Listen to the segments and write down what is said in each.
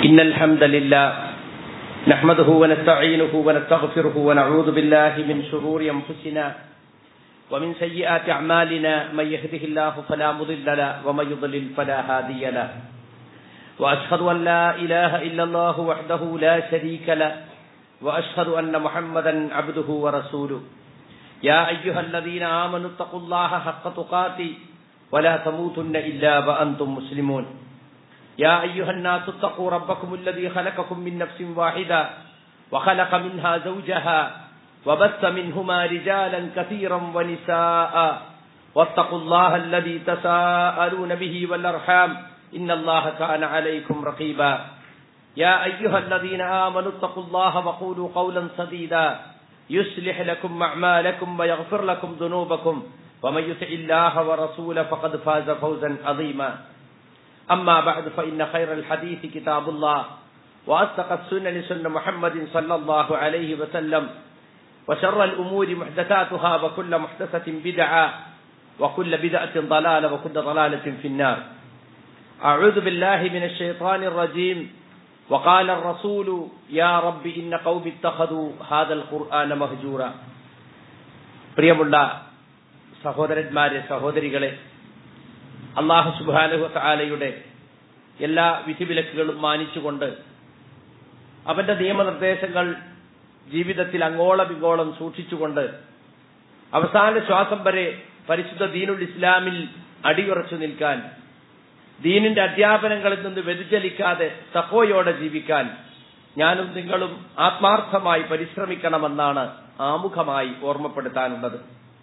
إن الحمد لله نحمده ونستعينه ونستغفره ونعوذ بالله من شرور أنفسنا ومن سيئات أعمالنا من يهده الله فلا مضل له ومن يضلل فلا هادي له وأشهد أن لا إله إلا الله وحده لا شريك له وأشهد أن محمدا عبده ورسوله يا أيها الذين آمنوا اتقوا الله حق تقاته ولا تموتن إلا وأنتم مسلمون يا أيها الناس اتقوا ربكم الذي خلقكم من نفس واحدة وخلق منها زوجها وبث منهما رجالا كثيرا ونساء واتقوا الله الذي تساءلون به والأرحام إن الله كان عليكم رقيبا يا أيها الذين آمنوا اتقوا الله وقولوا قولا سديدا يصلح لكم أعمالكم ويغفر لكم ذنوبكم ومن يطع الله ورسوله فقد فاز فوزا عظيما أما بعد فإن خير الحديث كتاب الله وأصدق السنن سنة محمد صلى الله عليه وسلم وشر الأمور محدثاتها وكل محدثة بدعة وكل بدعة ضلالة وكل ضلالة في النار أعوذ بالله من الشيطان الرجيم وقال الرسول يا رب إن قوم اتخذوا هذا القرآن مهجورا പ്രിയമുള്ള സഹോദരന്മാരെ സഹോദരികളെ അള്ളാഹു സുബാനുഹ താലയുടെ എല്ലാ വിധിവിലക്കുകളും മാനിച്ചുകൊണ്ട് അവന്റെ നിയമനിർദ്ദേശങ്ങൾ ജീവിതത്തിൽ അങ്ങോളം ഇങ്ങോളം സൂക്ഷിച്ചുകൊണ്ട് അവസാന ശ്വാസം വരെ പരിശുദ്ധ ദീനുൽ ഇസ്ലാമിൽ അടിയുറച്ചു നിൽക്കാൻ ദീനിന്റെ അധ്യാപനങ്ങളിൽ നിന്ന് വ്യതിചലിക്കാതെ സഹോയോടെ ജീവിക്കാൻ ഞാനും നിങ്ങളും ആത്മാർത്ഥമായി പരിശ്രമിക്കണമെന്നാണ് ആമുഖമായി ഓർമ്മപ്പെടുത്താനുള്ളത്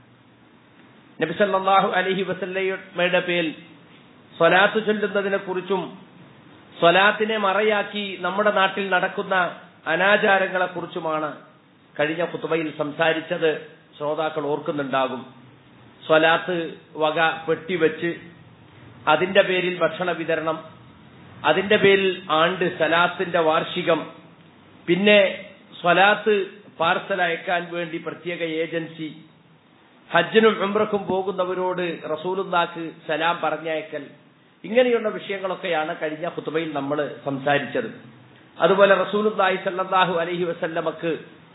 നബിസല്ലാഹു അലഹി വസല്ലയുടെ പേരിൽ സ്വലാത്ത് ചൊല്ലുന്നതിനെ കുറിച്ചും സ്വലാത്തിനെ മറയാക്കി നമ്മുടെ നാട്ടിൽ നടക്കുന്ന അനാചാരങ്ങളെ കുറിച്ചുമാണ് കഴിഞ്ഞ കുത്തുബയിൽ സംസാരിച്ചത് ശ്രോതാക്കൾ ഓർക്കുന്നുണ്ടാകും സ്വലാത്ത് വക പെട്ടിവെച്ച് അതിന്റെ പേരിൽ ഭക്ഷണ വിതരണം അതിന്റെ പേരിൽ ആണ്ട് സലാത്തിന്റെ വാർഷികം പിന്നെ സ്വലാത്ത് പാർസൽ അയക്കാൻ വേണ്ടി പ്രത്യേക ഏജൻസി ഹജ്ജിനും ഉംറക്കും പോകുന്നവരോട് റസൂലുല്ലാക്ക് സലാം പറഞ്ഞയക്കൽ ഇങ്ങനെയുള്ള വിഷയങ്ങളൊക്കെയാണ് കഴിഞ്ഞ ഹുത്തുബയിൽ നമ്മൾ സംസാരിച്ചത് അതുപോലെ റസൂലുല്ലാഹി സല്ലാഹു അലഹി വസല്ലമക്ക്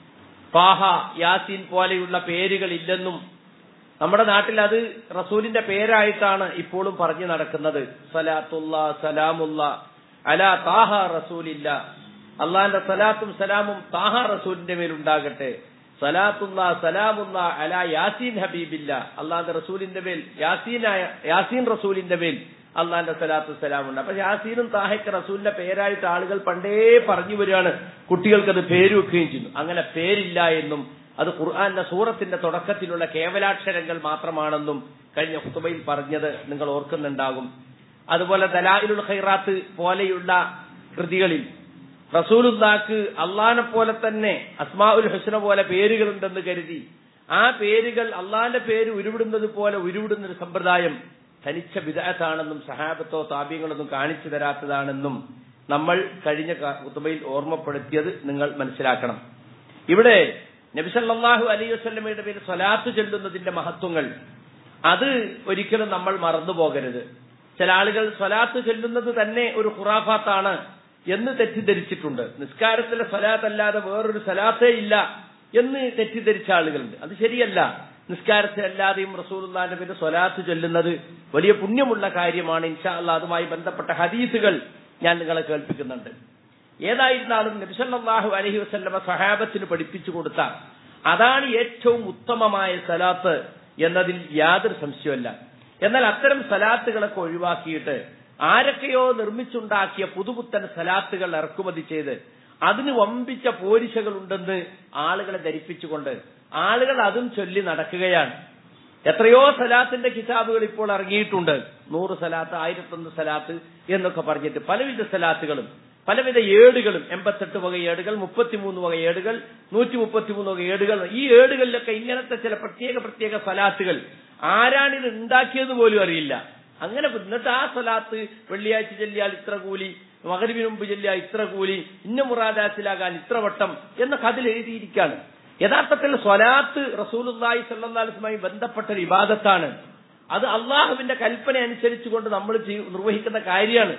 പാഹ യാസീൻ പോലെയുള്ള പേരുകൾ ഇല്ലെന്നും നമ്മുടെ നാട്ടിൽ അത് റസൂലിന്റെ പേരായിട്ടാണ് ഇപ്പോഴും പറഞ്ഞു നടക്കുന്നത് സലാത്തുള്ള സലാമുള്ള അല താഹ റസൂലില്ല അള്ളാന്റെ സലാത്തും സലാമും താഹ റസൂലിന്റെ മേലുണ്ടാകട്ടെ സലാത്തുള്ള സലാമുള്ള അല യാസീൻ ഹബീബില്ല അള്ളാന്റെ റസൂലിന്റെ മേൽ യാസീനായ യാസീൻ റസൂലിന്റെ മേൽ അള്ളാന്റെ സലാത്തു സലാമുണ്ട് അപ്പൊ യാസീനും താഹയ്ക്ക് റസൂലിന്റെ പേരായിട്ട് ആളുകൾ പണ്ടേ പറഞ്ഞു വരികയാണ് കുട്ടികൾക്ക് അത് പേര് വെക്കുകയും ചെയ്യുന്നു അങ്ങനെ പേരില്ല എന്നും അത് ഖുർആന്റെ സൂറത്തിന്റെ തുടക്കത്തിലുള്ള കേവലാക്ഷരങ്ങൾ മാത്രമാണെന്നും കഴിഞ്ഞ ഹുത്തുബയിൽ പറഞ്ഞത് നിങ്ങൾ ഓർക്കുന്നുണ്ടാകും അതുപോലെ ദലായിലുൽ ഖൈറാത്ത് പോലെയുള്ള കൃതികളിൽ റസൂലുദ്ദാക്ക് അള്ളാനെ പോലെ തന്നെ അസ്മാ ഉൽ ഹുസ്ന പോലെ പേരുകളുണ്ടെന്ന് കരുതി ആ പേരുകൾ അള്ളാന്റെ പേര് ഉരുവിടുന്നത് പോലെ ഉരുവിടുന്ന ഒരു സമ്പ്രദായം തനിച്ച വിദഗ്ധാണെന്നും സഹാബത്തോ താപ്യങ്ങളൊന്നും കാണിച്ചു തരാത്തതാണെന്നും നമ്മൾ കഴിഞ്ഞ കുത്തുബയിൽ ഓർമ്മപ്പെടുത്തിയത് നിങ്ങൾ മനസ്സിലാക്കണം ഇവിടെ നബിസല്ലാഹു അലൈഹി വസ്ലമയുടെ പേര് സ്വലാത്ത് ചൊല്ലുന്നതിന്റെ മഹത്വങ്ങൾ അത് ഒരിക്കലും നമ്മൾ മറന്നു പോകരുത് ചില ആളുകൾ സ്വലാത്ത് ചൊല്ലുന്നത് തന്നെ ഒരു ഖുറാഫാത്താണ് എന്ന് തെറ്റിദ്ധരിച്ചിട്ടുണ്ട് നിസ്കാരത്തിലെ സ്വലാത്ത് അല്ലാതെ വേറൊരു സ്വലാത്തേ ഇല്ല എന്ന് തെറ്റിദ്ധരിച്ച ആളുകളുണ്ട് അത് ശരിയല്ല നിസ്കാരത്തെ അല്ലാതെയും റസൂലുള്ളാന്റെ പേര് സ്വലാത്ത് ചൊല്ലുന്നത് വലിയ പുണ്യമുള്ള കാര്യമാണ് ഇൻഷാ അല്ല അതുമായി ബന്ധപ്പെട്ട ഹദീസുകൾ ഞാൻ നിങ്ങളെ കേൾപ്പിക്കുന്നുണ്ട് ഏതായിരുന്നാലും നബിസല്ലാഹു അലഹി വസ്ല്ലമ സഹാബത്തിന് പഠിപ്പിച്ചു കൊടുത്ത അതാണ് ഏറ്റവും ഉത്തമമായ സലാത്ത് എന്നതിൽ യാതൊരു സംശയമല്ല എന്നാൽ അത്തരം സലാത്തുകളൊക്കെ ഒഴിവാക്കിയിട്ട് ആരൊക്കെയോ നിർമ്മിച്ചുണ്ടാക്കിയ പുതുപുത്തൻ സലാത്തുകൾ ഇറക്കുമതി ചെയ്ത് അതിന് വമ്പിച്ച പോരിശകളുണ്ടെന്ന് ആളുകളെ ധരിപ്പിച്ചുകൊണ്ട് ആളുകൾ അതും ചൊല്ലി നടക്കുകയാണ് എത്രയോ സലാത്തിന്റെ കിതാബുകൾ ഇപ്പോൾ ഇറങ്ങിയിട്ടുണ്ട് നൂറ് സലാത്ത് ആയിരത്തൊന്ന് സലാത്ത് എന്നൊക്കെ പറഞ്ഞിട്ട് പലവിധ സലാത്തുകളും പലവിധ ഏടുകളും എൺപത്തെട്ട് വക ഏടുകൾ മുപ്പത്തിമൂന്ന് വക ഏടുകൾ നൂറ്റി മുപ്പത്തിമൂന്ന് വക ഏടുകൾ ഈ ഏടുകളിലൊക്കെ ഇങ്ങനത്തെ ചില പ്രത്യേക പ്രത്യേക സലാത്തുകൾ ആരാണിത് ഉണ്ടാക്കിയത് പോലും അറിയില്ല അങ്ങനെ എന്നിട്ട് ആ സലാത്ത് വെള്ളിയാഴ്ച ചെല്ലിയാൽ ഇത്ര കൂലി മകരിവിന് മുമ്പ് ചെല്ലിയാൽ ഇത്ര കൂലി ഇന്ന മുറാദാസിലാകാൻ ഇത്ര വട്ടം എന്നൊക്കെ അതിൽ എഴുതിയിരിക്കുകയാണ് യഥാർത്ഥത്തിൽ സ്വലാത്ത് റസൂലുല്ലായി സല്ലാസ്മായി ബന്ധപ്പെട്ട ഒരു ഇബാദത്താണ് അത് അള്ളാഹുവിന്റെ കൽപ്പന അനുസരിച്ചുകൊണ്ട് നമ്മൾ നിർവഹിക്കുന്ന കാര്യമാണ്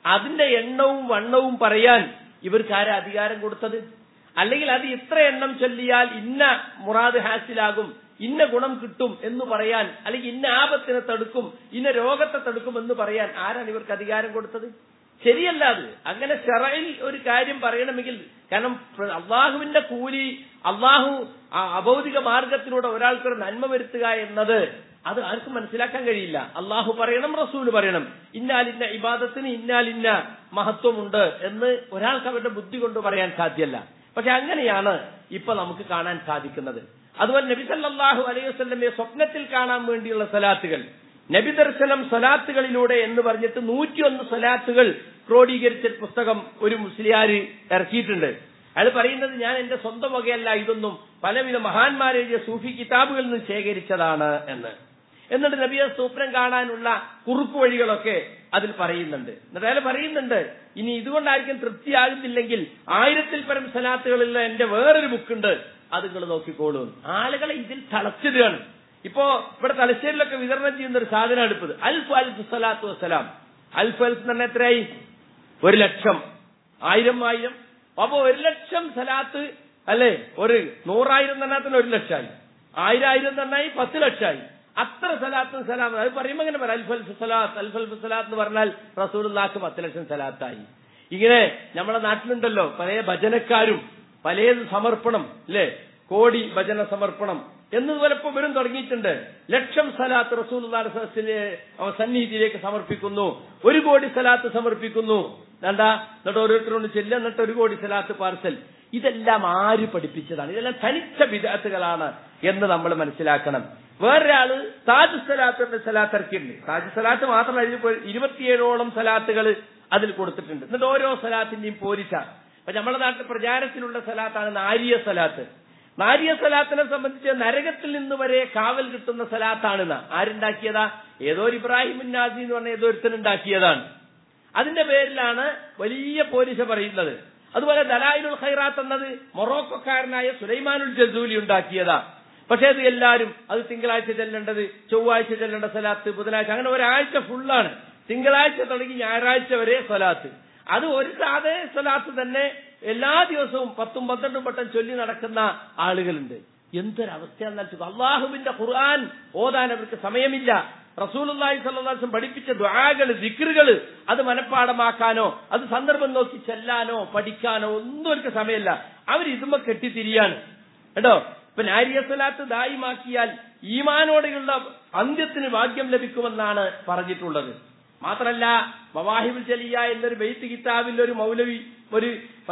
അതിന്റെ എണ്ണവും വണ്ണവും പറയാൻ ഇവർക്ക് ആരാ അധികാരം കൊടുത്തത് അല്ലെങ്കിൽ അത് ഇത്ര എണ്ണം ചൊല്ലിയാൽ ഇന്ന മുറാദ് ഹാസിലാകും ഇന്ന ഗുണം കിട്ടും എന്ന് പറയാൻ അല്ലെങ്കിൽ ഇന്ന ആപത്തിനെ തടുക്കും ഇന്ന രോഗത്തെ തടുക്കും എന്ന് പറയാൻ ആരാണ് ഇവർക്ക് അധികാരം കൊടുത്തത് ശരിയല്ല അത് അങ്ങനെ ഷെറയിൽ ഒരു കാര്യം പറയണമെങ്കിൽ കാരണം അള്ളാഹുവിന്റെ കൂലി അള്ളാഹു ആ അഭൗതിക മാർഗത്തിലൂടെ ഒരാൾക്കൊരു നന്മ വരുത്തുക എന്നത് അത് ആർക്കും മനസ്സിലാക്കാൻ കഴിയില്ല അള്ളാഹു പറയണം റസൂല് പറയണം ഇന്നാലിന്ന ഇബാദത്തിന് ഇന്നാലിന്ന മഹത്വമുണ്ട് എന്ന് ഒരാൾക്ക് അവരുടെ ബുദ്ധി കൊണ്ട് പറയാൻ സാധ്യല്ല പക്ഷെ അങ്ങനെയാണ് ഇപ്പൊ നമുക്ക് കാണാൻ സാധിക്കുന്നത് അതുപോലെ നബി സല്ലല്ലാഹു അലൈഹി വസല്ലമയെ സ്വപ്നത്തിൽ കാണാൻ വേണ്ടിയുള്ള സലാത്തുകൾ നബി ദർശനം സലാത്തുകളിലൂടെ എന്ന് പറഞ്ഞിട്ട് നൂറ്റിയൊന്ന് സലാത്തുകൾ ക്രോഡീകരിച്ച പുസ്തകം ഒരു മുസ്ലിയാര് ഇറക്കിയിട്ടുണ്ട് അയാൾ പറയുന്നത് ഞാൻ എന്റെ സ്വന്തം വകയല്ല ഇതൊന്നും പലവിധ മഹാന്മാരെഴുതിയ സൂഫി കിതാബുകളിൽ നിന്ന് ശേഖരിച്ചതാണ് എന്ന് എന്നിട്ട് നബിയെ സ്വപ്നം കാണാനുള്ള കുറുക്കു വഴികളൊക്കെ അതിൽ പറയുന്നുണ്ട് എന്നിട്ട് അയാൾ പറയുന്നുണ്ട് ഇനി ഇതുകൊണ്ടായിരിക്കും തൃപ്തിയാകുന്നില്ലെങ്കിൽ ആയിരത്തിൽ പരം സലാത്തുകളുള്ള എന്റെ വേറൊരു ബുക്കുണ്ട് അത് നിങ്ങൾ നോക്കിക്കോളൂ ആളുകളെ ഇതിൽ തളച്ചിടുകയാണ് ഇപ്പോ ഇവിടെ തലശ്ശേരിയിലൊക്കെ വിതരണം ചെയ്യുന്ന ഒരു സാധനം എടുപ്പത് അൽഫ് അൽഫ് സലാത്തു വസ്സലാം അൽഫ് അൽഫ് എന്ന് പറഞ്ഞാൽ എത്രയായി ഒരു ലക്ഷം ആയിരം ആയിരം അപ്പൊ ഒരു ലക്ഷം സലാത്ത് അല്ലേ ഒരു നൂറായിരം തന്നെ തന്നെ ഒരു ലക്ഷമായി ആയിരം ആയിരം തന്നായി പത്ത് ലക്ഷമായി അത്ര സലാത്തും സലാം അത് പറയുമ്പോൾ അങ്ങനെ പറയാം അൽഫൽഫ് സലാത്ത് അൽഫൽഫ് സലാത്ത് എന്ന് പറഞ്ഞാൽ റസൂലുള്ളാക്ക് പത്ത് ലക്ഷം സലാത്തായി ഇങ്ങനെ നമ്മുടെ നാട്ടിലുണ്ടല്ലോ പല ഭജനക്കാരും പലത് സമർപ്പണം അല്ലേ കോടി ഭജന സമർപ്പണം എന്നതുപോലെ ഇപ്പൊ വരും തുടങ്ങിയിട്ടുണ്ട് ലക്ഷം സലാത്ത് റസൂൽ സന്നിധിയിലേക്ക് സമർപ്പിക്കുന്നു ഒരു കോടി സലാത്ത് സമർപ്പിക്കുന്നു എന്താ എന്നിട്ട് ഓരോരുത്തരോട് ചെല്ലുക എന്നിട്ട് ഒരു കോടി സലാത്ത് പാർസൽ ഇതെല്ലാം ആര് പഠിപ്പിച്ചതാണ് ഇതെല്ലാം തനിച്ച വിദാത്തുകളാണ് എന്ന് നമ്മൾ മനസ്സിലാക്കണം വേറൊരാള് താജ് സലാത്തിന്റെ സലാത്ത് ഇറക്കിയിട്ടുണ്ട് താജ് സലാത്ത് മാത്രമല്ല ഇതിൽ ഇരുപത്തിയേഴോളം സലാത്തുകൾ അതിൽ കൊടുത്തിട്ടുണ്ട് എന്നിട്ട് ഓരോ സലാത്തിന്റെയും പോരിച്ച അപ്പൊ നമ്മുടെ നാട്ടിൽ പ്രചാരത്തിലുള്ള സലാത്താണ് നാരിയ സലാത്ത് നാരിയ സലാത്തിനെ സംബന്ധിച്ച് നരകത്തിൽ നിന്ന് വരെ കാവൽ കിട്ടുന്ന സലാത്താണെന്ന് ആരുണ്ടാക്കിയതാ ഏതോ ഒരു ഇബ്രാഹിം നാസി എന്ന് പറഞ്ഞ ഏതോ ഒരുത്തൻ ഉണ്ടാക്കിയതാണ് അതിന്റെ പേരിലാണ് വലിയ പോലീസ് പറയുന്നത് അതുപോലെ ദലായിലുൽ ഖൈറാത്ത് എന്നത് മൊറോക്കോക്കാരനായ സുലൈമാനുൽ ജസൂലി ഉണ്ടാക്കിയതാ പക്ഷേ അത് എല്ലാവരും അത് തിങ്കളാഴ്ച ചെല്ലേണ്ടത് ചൊവ്വാഴ്ച ചെല്ലേണ്ട സലാത്ത് ബുധനാഴ്ച അങ്ങനെ ഒരാഴ്ച ഫുള്ളാണ് തിങ്കളാഴ്ച തുടങ്ങി ഞായറാഴ്ച വരെ സലാത്ത് അത് ഒരു സാധേ സലാത്ത് തന്നെ എല്ലാ ദിവസവും പത്തും പന്ത്രണ്ടും വട്ടം ചൊല്ലി നടക്കുന്ന ആളുകളുണ്ട് എന്തൊരവസ്ഥയാണെന്ന് വെച്ചാൽ അള്ളാഹുവിന്റെ ഖുർആൻ ഓതാൻ അവർക്ക് സമയമില്ല റസൂലുള്ളാഹി സ്വല്ലല്ലാഹു പഠിപ്പിച്ച ദുആകള് ദിക്റുകള് അത് മനഃപ്പാടമാക്കാനോ അത് സന്ദർഭം നോക്കി ചെല്ലാനോ പഠിക്കാനോ ഒന്നും അവർക്ക് സമയമില്ല അവർ ഇതുമ്മ കെട്ടിത്തിരിയാണ് കേട്ടോ ഇപ്പൊ നാരിയ സ്വലാത്ത് ദായിമാക്കിയാൽ ഈമാനോടെയുള്ള അന്ത്യത്തിന് ഭാഗ്യം ലഭിക്കുമെന്നാണ് പറഞ്ഞിട്ടുള്ളത് മാത്രല്ല മവാഹിബുൽ ജലിയ എന്നൊരു ബെയ്ത്ത് കിതാബിൽ ഒരു മൗലവി ഒരു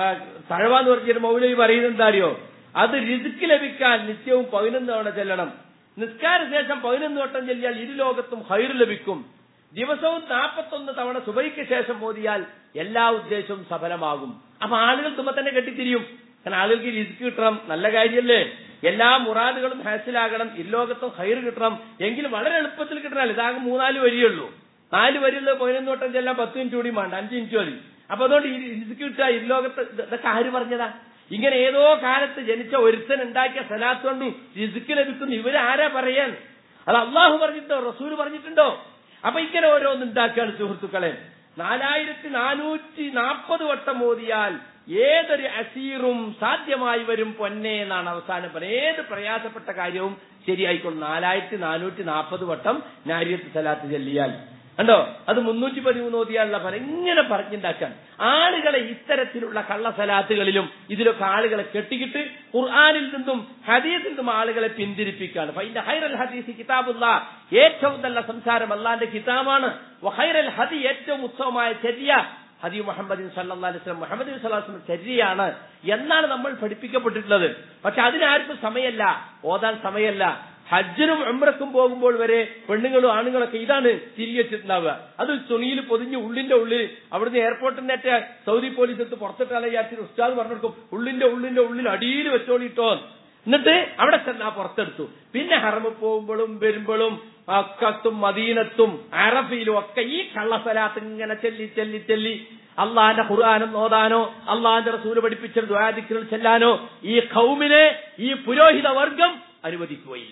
തഴവ എന്ന് പറഞ്ഞൊരു മൗലവി പറയുന്നത് എന്താ അറിയോ അത് രിസുക്ക് ലഭിക്കാൻ നിത്യവും പതിനൊന്ന് തവണ ചെല്ലണം നിസ്കാര ശേഷം പതിനൊന്ന് വട്ടം ചെല്ലിയാൽ ഇരുലോകത്തും ഹൈർ ലഭിക്കും ദിവസവും നാൽപ്പത്തൊന്ന് തവണ സുബൈക്ക് ശേഷം മോദിയാൽ എല്ലാ ഉദ്ദേശവും സഫലമാകും അപ്പൊ ആളുകൾ തുമ്പ തന്നെ കെട്ടിത്തിരിയും കാരണം ആളുകൾക്ക് റിസ്ക് കിട്ടണം നല്ല കാര്യമല്ലേ എല്ലാ മുറാദുകളും ഹാസിലാകണം ഇരുലോകത്തും ഹൈർ കിട്ടണം എങ്കിലും വളരെ എളുപ്പത്തിൽ കിട്ടണം ഇതാകെ മൂന്നാല് വരിയുള്ളൂ നാല് വരിയുള്ള പതിനൊന്ന് വട്ടം ചെല്ലാൻ പത്ത് മിനിറ്റ് കൂടി വേണ്ട അഞ്ച് മിനിറ്റ് മതി അപ്പൊ അതുകൊണ്ട് ഈ റിസ്ക് കിട്ടുക ഇരുലോകത്ത് ഇതൊക്കെ ആര് പറഞ്ഞതാ ഇങ്ങനെ ഏതോ കാലത്ത് ജനിച്ച ഒരുത്തൻ ഉണ്ടാക്കിയ സലാത്ത് കൊണ്ട് റിസ്ക് ലഭിക്കുന്നു ഇവരാരാ പറയാൻ അത് അള്ളാഹു പറഞ്ഞിട്ടോ റസൂൽ പറഞ്ഞിട്ടുണ്ടോ അപ്പൊ ഇങ്ങനെ ഓരോന്ന് ഉണ്ടാക്കുകയാണ് സുഹൃത്തുക്കളെ നാലായിരത്തി നാനൂറ്റി നാൽപ്പത് വട്ടം മോദിയാൽ ഏതൊരു അസീറും സാധ്യമായി വരും പൊന്നെ എന്നാണ് അവസാനം പറയുന്നത് ഏത് പ്രയാസപ്പെട്ട കാര്യവും ശരിയായിക്കൊള്ളും നാലായിരത്തി നാനൂറ്റി നാൽപ്പത് വട്ടം നാരിയത്ത് സലാത്ത് ചെല്ലിയാൽ കണ്ടോ അത് മുന്നൂറ്റി പതിമൂന്ന് ഓതിയാലുള്ള ഫലം ഇങ്ങനെ പറഞ്ഞുണ്ടാക്കാൻ ആളുകളെ ഇത്തരത്തിലുള്ള കള്ളസലാത്തുകളിലും ഇതിലൊക്കെ ആളുകളെ കെട്ടിക്കിട്ട് ഖുർആാനിൽ നിന്നും ഹദീസിൽ നിന്നും ആളുകളെ പിന്തിരിപ്പിക്കുകയാണ് ഫൈന്റെ ഹൈറൽ ഹദീസ് കിതാബുള്ള ഏറ്റവും നല്ല സംസാരം അള്ളാന്റെ കിതാബാണ് ഹൈറൽ ഹദി ഏറ്റവും ഉത്സവമായ ചെറിയ ഹദി മുഹമ്മദ് സല്ലാ അലിസ്ലാം മുഹമ്മദ് സ്വലാസ്ലം ചര്യയാണ് എന്നാണ് നമ്മൾ പഠിപ്പിക്കപ്പെട്ടിട്ടുള്ളത് പക്ഷെ അതിനാർക്കും സമയമല്ല ഓതാൻ സമയമല്ല ഹജ്ജിനും ഉംറക്കും പോകുമ്പോൾ വരെ പെണ്ണുങ്ങളും ആണുങ്ങളൊക്കെ ഇതാണ് തിരികെച്ചിട്ടുണ്ടാവുക അത് തുണിയിൽ പൊതിഞ്ഞ് ഉള്ളിന്റെ ഉള്ളിൽ അവിടുന്ന് എയർപോർട്ടിന്റെ സൗദി പോലീസ് എത്ത് പുറത്തിട്ടാണ് വിചാരിച്ചു ഉസ്താദ് പറഞ്ഞെടുക്കും ഉള്ളിന്റെ ഉള്ളിന്റെ ഉള്ളിൽ അടിയിൽ വെച്ചോളിട്ടോ എന്നിട്ട് അവിടെ ചെന്നാ പുറത്തെടുത്തു പിന്നെ ഹറമ് പോകുമ്പോഴും വരുമ്പോഴും അക്കത്തും മദീനത്തും അറഫയിലും ഒക്കെ ഈ കള്ളസലാത്ത് ഇങ്ങനെ ചെല്ലി ചെല്ലി ചെല്ലി അള്ളാന്റെ ഖുർആാനം ഓതാനോ അള്ളാന്റെ റസൂല് പഠിപ്പിച്ച ദ്വാദിക്കുകൾ ചെല്ലാനോ ഈ ഖൗമിനെ ഈ പുരോഹിത വർഗം അനുവദിക്കുകയില്ല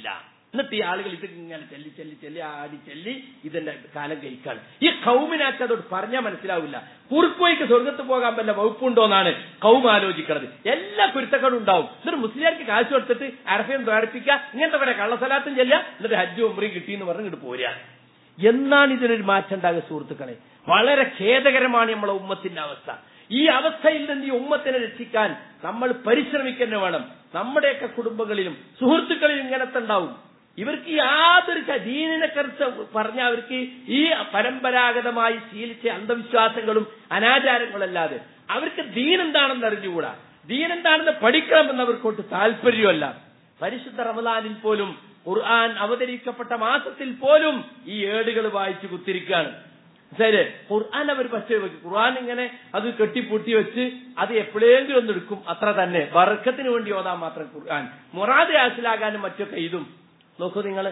എന്നിട്ട് ഈ ആളുകൾ ഇത് ഇങ്ങനെ ചെല്ലി ചെല്ലി ചെല്ലി ആടി ചെല്ലി ഇതിന്റെ കാലം കഴിക്കാണ് ഈ കൗമിനാക്ക് അതോട് പറഞ്ഞാൽ മനസ്സിലാവില്ല കുറുക്കോയ്ക്ക് സ്വർഗത്ത് പോകാൻ വല്ല വകുപ്പുണ്ടോന്നാണ് കൗം ആലോചിക്കുന്നത് എല്ലാ കുരുത്തക്കളും ഉണ്ടാവും എന്നിട്ട് മുസ്ലിംകാർക്ക് കാശ് കൊടുത്തിട്ട് അരഫയും ദ്വാരിപ്പിക്കുക ഇങ്ങനത്തെ വരെ കള്ളസ്ഥലാത്തും ചെല്ലുക എന്നിട്ട് ഹജ്ജ് ഉംറയും കിട്ടിയെന്ന് പറഞ്ഞ് ഇങ്ങോട്ട് പോരുക എന്നാണ് ഇതിനൊരു മാറ്റം ഉണ്ടാകുക സുഹൃത്തുക്കളെ വളരെ ഖേദകരമാണ് നമ്മളെ ഉമ്മത്തിന്റെ അവസ്ഥ ഈ അവസ്ഥയിൽ നിന്ന് ഈ ഉമ്മത്തിനെ രക്ഷിക്കാൻ നമ്മൾ പരിശ്രമിക്കുന്ന വേണം നമ്മുടെയൊക്കെ കുടുംബങ്ങളിലും സുഹൃത്തുക്കളിലും ഇങ്ങനത്തെ ഉണ്ടാവും ഇവർക്ക് യാതൊരു ക- ദീനിനെ കുറിച്ച് പറഞ്ഞ അവർക്ക് ഈ പരമ്പരാഗതമായി ശീലിച്ച അന്ധവിശ്വാസങ്ങളും അനാചാരങ്ങളല്ലാതെ അവർക്ക് ദീൻ എന്താണെന്ന് അറിഞ്ഞുകൂടാ ദീൻ എന്താണെന്ന് പഠിക്കണമെന്ന് അവർക്കൊട്ട് താല്പര്യമല്ല പരിശുദ്ധ റമദാനിൽ പോലും ഖുർആൻ അവതരിക്കപ്പെട്ട മാസത്തിൽ പോലും ഈ ഏടുകൾ വായിച്ചു കുത്തിരിക്കുകയാണ് ശരി ഖുർആൻ അവർ പക്ഷേ വെക്കും ഖുർആൻ ഇങ്ങനെ അത് കെട്ടിപ്പൂട്ടി വെച്ച് അത് എപ്പോഴെങ്കിലും ഒന്ന് എടുക്കും അത്ര തന്നെ വർക്കത്തിന് വേണ്ടി ഓതാൻ മാത്രം ഖുർആൻ മുറാദ് ഹാസിലാകാനും മറ്റൊക്കെ ഇതും നോക്കൂ നിങ്ങള്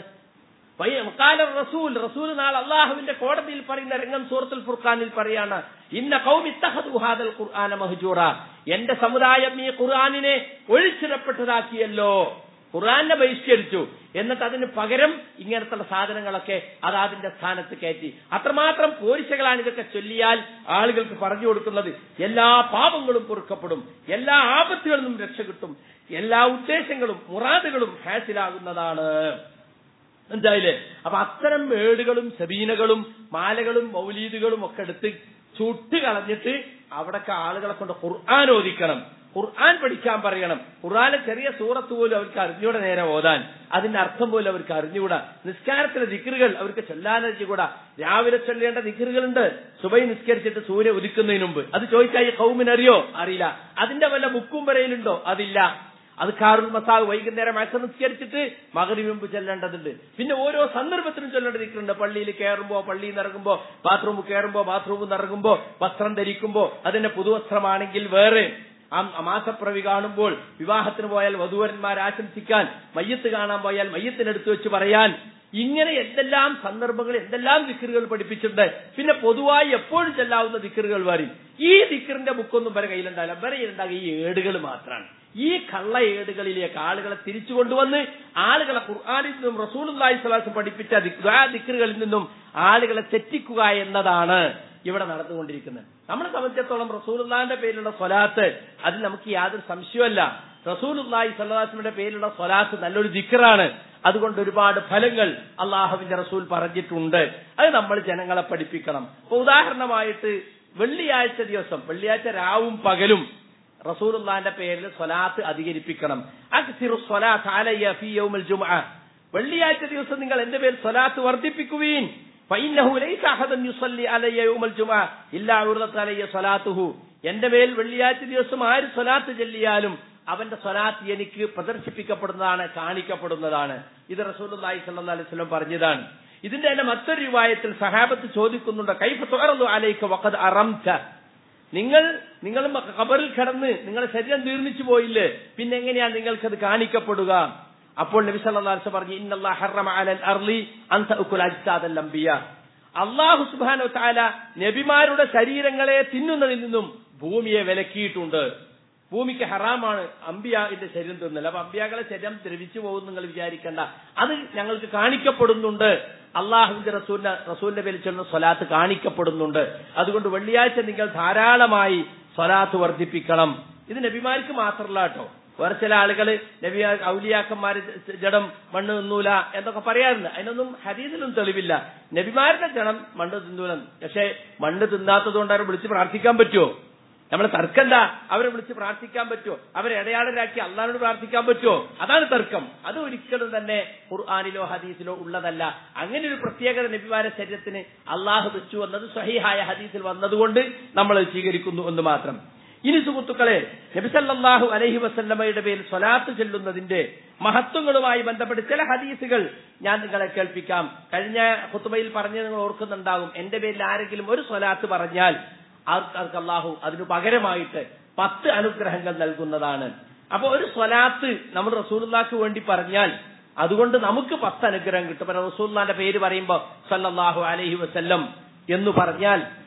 കാല റസൂൽ റസൂൽ നാളെ അള്ളാഹുവിന്റെ കോടതിയിൽ പറയുന്ന രംഗം സൂറത്തുൽ ഫുർഖാനിൽ പറയാണ് ഇന്ന കൗമി ഇത്തഖദു ഹാദൽ ഖുർആന മഹ്ജൂറ എന്റെ സമുദായം ഈ ഖുർആനിനെ ഒഴിച്ചിടപ്പെട്ടതാക്കിയല്ലോ ഖുർആനെ ബഹിഷ്കരിച്ചു എന്നിട്ട് അതിന് പകരം ഇങ്ങനത്തെ സാധനങ്ങളൊക്കെ അത് അതിന്റെ സ്ഥാനത്ത് കയറ്റി അത്രമാത്രം പോരിശകളാണ് ഇതൊക്കെ ചൊല്ലിയാൽ ആളുകൾക്ക് പറഞ്ഞു കൊടുക്കുന്നത് എല്ലാ പാപങ്ങളും പൊറുക്കപ്പെടും എല്ലാ ആപത്തുകളിൽ നിന്നും രക്ഷ കിട്ടും എല്ലാ ഉദ്ദേശങ്ങളും മുറാദുകളും ഹാസിലാകുന്നതാണ് മനസ്സിലായില്ലേ അപ്പൊ അത്തരം ഏടുകളും സബീനകളും മാലകളും മൗലീദുകളും ഒക്കെ എടുത്ത് ചുട്ട് കളഞ്ഞിട്ട് അവിടൊക്കെ ആളുകളെ കൊണ്ട് ഖുർആൻ ഓദിക്കണം ഖുർആൻ പഠിക്കാൻ പറയണം ഖുർആാനെ ചെറിയ സൂറത്ത് പോലും അവർക്ക് അറിഞ്ഞൂടെ നേരെ ഓതാൻ അതിന്റെ അർത്ഥം പോലും അവർക്ക് അറിഞ്ഞുകൂടാ നിസ്കാരത്തിലെ ദിക്കറുകൾ അവർക്ക് ചൊല്ലാൻ അറിഞ്ഞുകൂടാ രാവിലെ ചൊല്ലേണ്ട ദിക്കറുകളുണ്ട് സുബൈ നിസ്കരിച്ചിട്ട് സൂര്യ ഉദിക്കുന്നതിന് മുമ്പ് അത് ചോദിച്ചാൽ ഈ കൗമിനറിയോ അറിയില്ല അതിന്റെ വല്ല ബുക്കും പറയലുണ്ടോ അതില്ല അത് കാറുൽ മസാവ് വൈകുന്നേരം അച്ഛൻ നിസ്കരിച്ചിട്ട് മകന് മുമ്പ് ചെല്ലേണ്ടതുണ്ട് പിന്നെ ഓരോ സന്ദർഭത്തിലും ചൊല്ലേണ്ട ദിക്കുണ്ട് പള്ളിയിൽ കയറുമ്പോ പള്ളിയിൽ നിന്ന് ഇറങ്ങുമ്പോ ബാത്റൂമിൽ കയറുമ്പോ ബാത്റൂമിൽ നിന്ന് ഇറങ്ങുമ്പോ വസ്ത്രം ധരിക്കുമ്പോ അതിന്റെ പുതുവസ്ത്രമാണെങ്കിൽ വേറെ ആ മാസപ്രവി കാണുമ്പോൾ വിവാഹത്തിന് പോയാൽ വധുവരന്മാർ ആശംസിക്കാൻ മയ്യത്ത് കാണാൻ പോയാൽ മയ്യത്തിനെടുത്ത് വെച്ച് പറയാൻ ഇങ്ങനെ എന്തെല്ലാം സന്ദർഭങ്ങൾ എന്തെല്ലാം ദിക്കറുകൾ പഠിപ്പിച്ചിട്ടുണ്ട് പിന്നെ പൊതുവായി എപ്പോഴും ചെല്ലാവുന്ന ദിക്കറുകൾ വരും ഈ ദിക്കറിന്റെ ബുക്കൊന്നും വരെ കയ്യിലുണ്ടാവില്ല വരെ ഉണ്ടാകുക ഈ ഏടുകൾ മാത്രമാണ് ഈ കള്ള ഏടുകളിലേക്ക് ആളുകളെ തിരിച്ചു കൊണ്ടുവന്ന് ആളുകളെ ഖുർആാനിൽ നിന്നും റസൂലുല്ലാഹി സ്വലാസ് പഠിപ്പിച്ച ദിക്ർ- ആ ദിക്കറുകളിൽ നിന്നും ആളുകളെ തെറ്റിക്കുക എന്നതാണ് ഇവിടെ നടന്നുകൊണ്ടിരിക്കുന്നത് നമ്മളെ സംബന്ധിച്ചിടത്തോളം റസൂലുള്ളാന്റെ പേരിലുള്ള സ്വലാത്ത് അതിൽ നമുക്ക് യാതൊരു സംശയമല്ല റസൂലുല്ലാഹി സ്വലാസിന്റെ പേരിലുള്ള സ്വലാത്ത് നല്ലൊരു ദിക്കറാണ് അതുകൊണ്ട് ഒരുപാട് ഫലങ്ങൾ അള്ളാഹുവിന്റെ റസൂൽ പറഞ്ഞിട്ടുണ്ട് അത് നമ്മൾ ജനങ്ങളെ പഠിപ്പിക്കണം ഇപ്പൊ ഉദാഹരണമായിട്ട് വെള്ളിയാഴ്ച ദിവസം വെള്ളിയാഴ്ച രാവും പകലും റസൂലുള്ളാന്റെ പേരിൽ സ്വലാത്ത് അധികരിപ്പിക്കണം അക്സിറു സ്വലാത്ത് അലയ്യ ഫീ യൗമിൽ ജുമുഅ വെള്ളിയാഴ്ച ദിവസം നിങ്ങൾ എന്റെ പേരിൽ സ്വലാത്ത് വർദ്ധിപ്പിക്കുവീൻ فإنه ليس أحد يصلي علي يوم الجمعة إلا عرضت علي صلاته എന്റെ മേൽ വെള്ളിയാഴ്ച ദിവസം ആര് സ്വലാത്ത് ചെല്ലിയാലും അവന്റെ സ്വലാത്ത് എനിക്ക് പ്രദർശിപ്പിക്കപ്പെടുന്നതാണ് കാണിക്കപ്പെടുന്നതാണ് ഇത് റസൂലുള്ളാഹി സ്വല്ലല്ലാഹി അലൈഹി വസല്ലം പറഞ്ഞതാണ് ഇതിന്റെ തന്നെ മറ്റൊരു രൂപായത്തിൽ സഹാബത്ത് ചോദിക്കുന്നുണ്ട് കൈഫ തുറന്നു അലൈക്ക വഖദ് അറംത നിങ്ങൾ നിങ്ങൾ ഖബറിൽ കിടന്ന് നിങ്ങളുടെ ശരീരം തീർന്നിച്ചു പോയില്ലേ പിന്നെ എങ്ങനെയാണ് നിങ്ങൾക്കത് കാണിക്കപ്പെടുക അപ്പോൾ നബി സല്ലല്ലാഹു അലൈഹി വസല്ലം പറഞ്ഞു ഇന്നല്ലാഹ ഹറമ അലൽ അർളി അൻ തഅകുല അജ്സാദൽ അംബിയ അള്ളാഹു സുബ്ഹാനഹു തആല നബിമാരുടെ ശരീരങ്ങളെ തിന്നുന്നതിൽ നിന്നും ഭൂമിയെ വിലക്കിയിട്ടുണ്ട് ഭൂമിക്ക് ഹറാമാണ് അമ്പിയാന്റെ ശരീരം തിന്നൽ അപ്പൊ അമ്പിയാക്കളെ ശരീരം ദ്രവിച്ചു പോകും നിങ്ങൾ വിചാരിക്കണ്ട അത് ഞങ്ങൾക്ക് കാണിക്കപ്പെടുന്നുണ്ട് അള്ളാഹുവിന്റെ റസൂലിന്റെ റസൂലിന്റെ പേരിൽ ചെല്ലുന്ന സ്വലാത്ത് കാണിക്കപ്പെടുന്നുണ്ട് അതുകൊണ്ട് വെള്ളിയാഴ്ച നിങ്ങൾ ധാരാളമായി സ്വലാത്ത് വർദ്ധിപ്പിക്കണം ഇത് നബിമാർക്ക് മാത്രമല്ല കേട്ടോ വേറെ ചില ആളുകൾ നബി ഔലിയാക്കന്മാര് ജഡം മണ്ണ് തിന്നൂല എന്നൊക്കെ പറയാറുണ്ട് അതിനൊന്നും ഹരീതിലും തെളിവില്ല നബിമാരുടെ ജഡം മണ്ണ് തിന്നൂല പക്ഷെ മണ്ണ് തിന്നാത്തത് കൊണ്ട് അവരെ വിളിച്ച് പ്രാർത്ഥിക്കാൻ പറ്റുമോ നമ്മളെ തർക്കണ്ട അവരെ വിളിച്ച് പ്രാർത്ഥിക്കാൻ പറ്റുമോ അവരെ ഇടയാളരാക്കി അള്ളാഹിനോട് പ്രാർത്ഥിക്കാൻ പറ്റുമോ അതാണ് തർക്കം അത് ഒരിക്കലും തന്നെ ഖുർആാനിലോ ഹദീസിലോ ഉള്ളതല്ല അങ്ങനെ ഒരു പ്രത്യേകത നബിമാരെ ശരീരത്തിന് അള്ളാഹു വെച്ചു വന്നത് സഹിഹായ ഹദീസിൽ വന്നതുകൊണ്ട് നമ്മൾ അത് സ്വീകരിക്കുന്നു എന്ന് മാത്രം ഇനി സുഹൃത്തുക്കളെ നബിസല്ലാഹു അലഹി വസല്ലമയുടെ പേരിൽ സ്വലാത്ത് ചെല്ലുന്നതിന്റെ മഹത്വങ്ങളുമായി ബന്ധപ്പെട്ട് ചില ഹദീസുകൾ ഞാൻ നിങ്ങളെ കേൾപ്പിക്കാം കഴിഞ്ഞ ഹുത്തുബയിൽ പറഞ്ഞ് നിങ്ങൾ ഓർക്കുന്നുണ്ടാകും എന്റെ പേരിൽ ആരെങ്കിലും ഒരു സ്വലാത്ത് പറഞ്ഞാൽ ആർക്കാർക്ക് അള്ളാഹു അതിനു പകരമായിട്ട് പത്ത് അനുഗ്രഹങ്ങൾ നൽകുന്നതാണ് അപ്പൊ ഒരു സ്വലാത്ത് നമ്മൾ റസൂലുള്ളാക്ക് വേണ്ടി പറഞ്ഞാൽ അതുകൊണ്ട് നമുക്ക് പത്ത് അനുഗ്രഹം കിട്ടും അപ്പൊ റസൂലുള്ളാന്റെ പേര് പറയുമ്പോ സല്ലല്ലാഹു അലൈഹി വസല്ലം എന്ന് പറഞ്ഞാൽ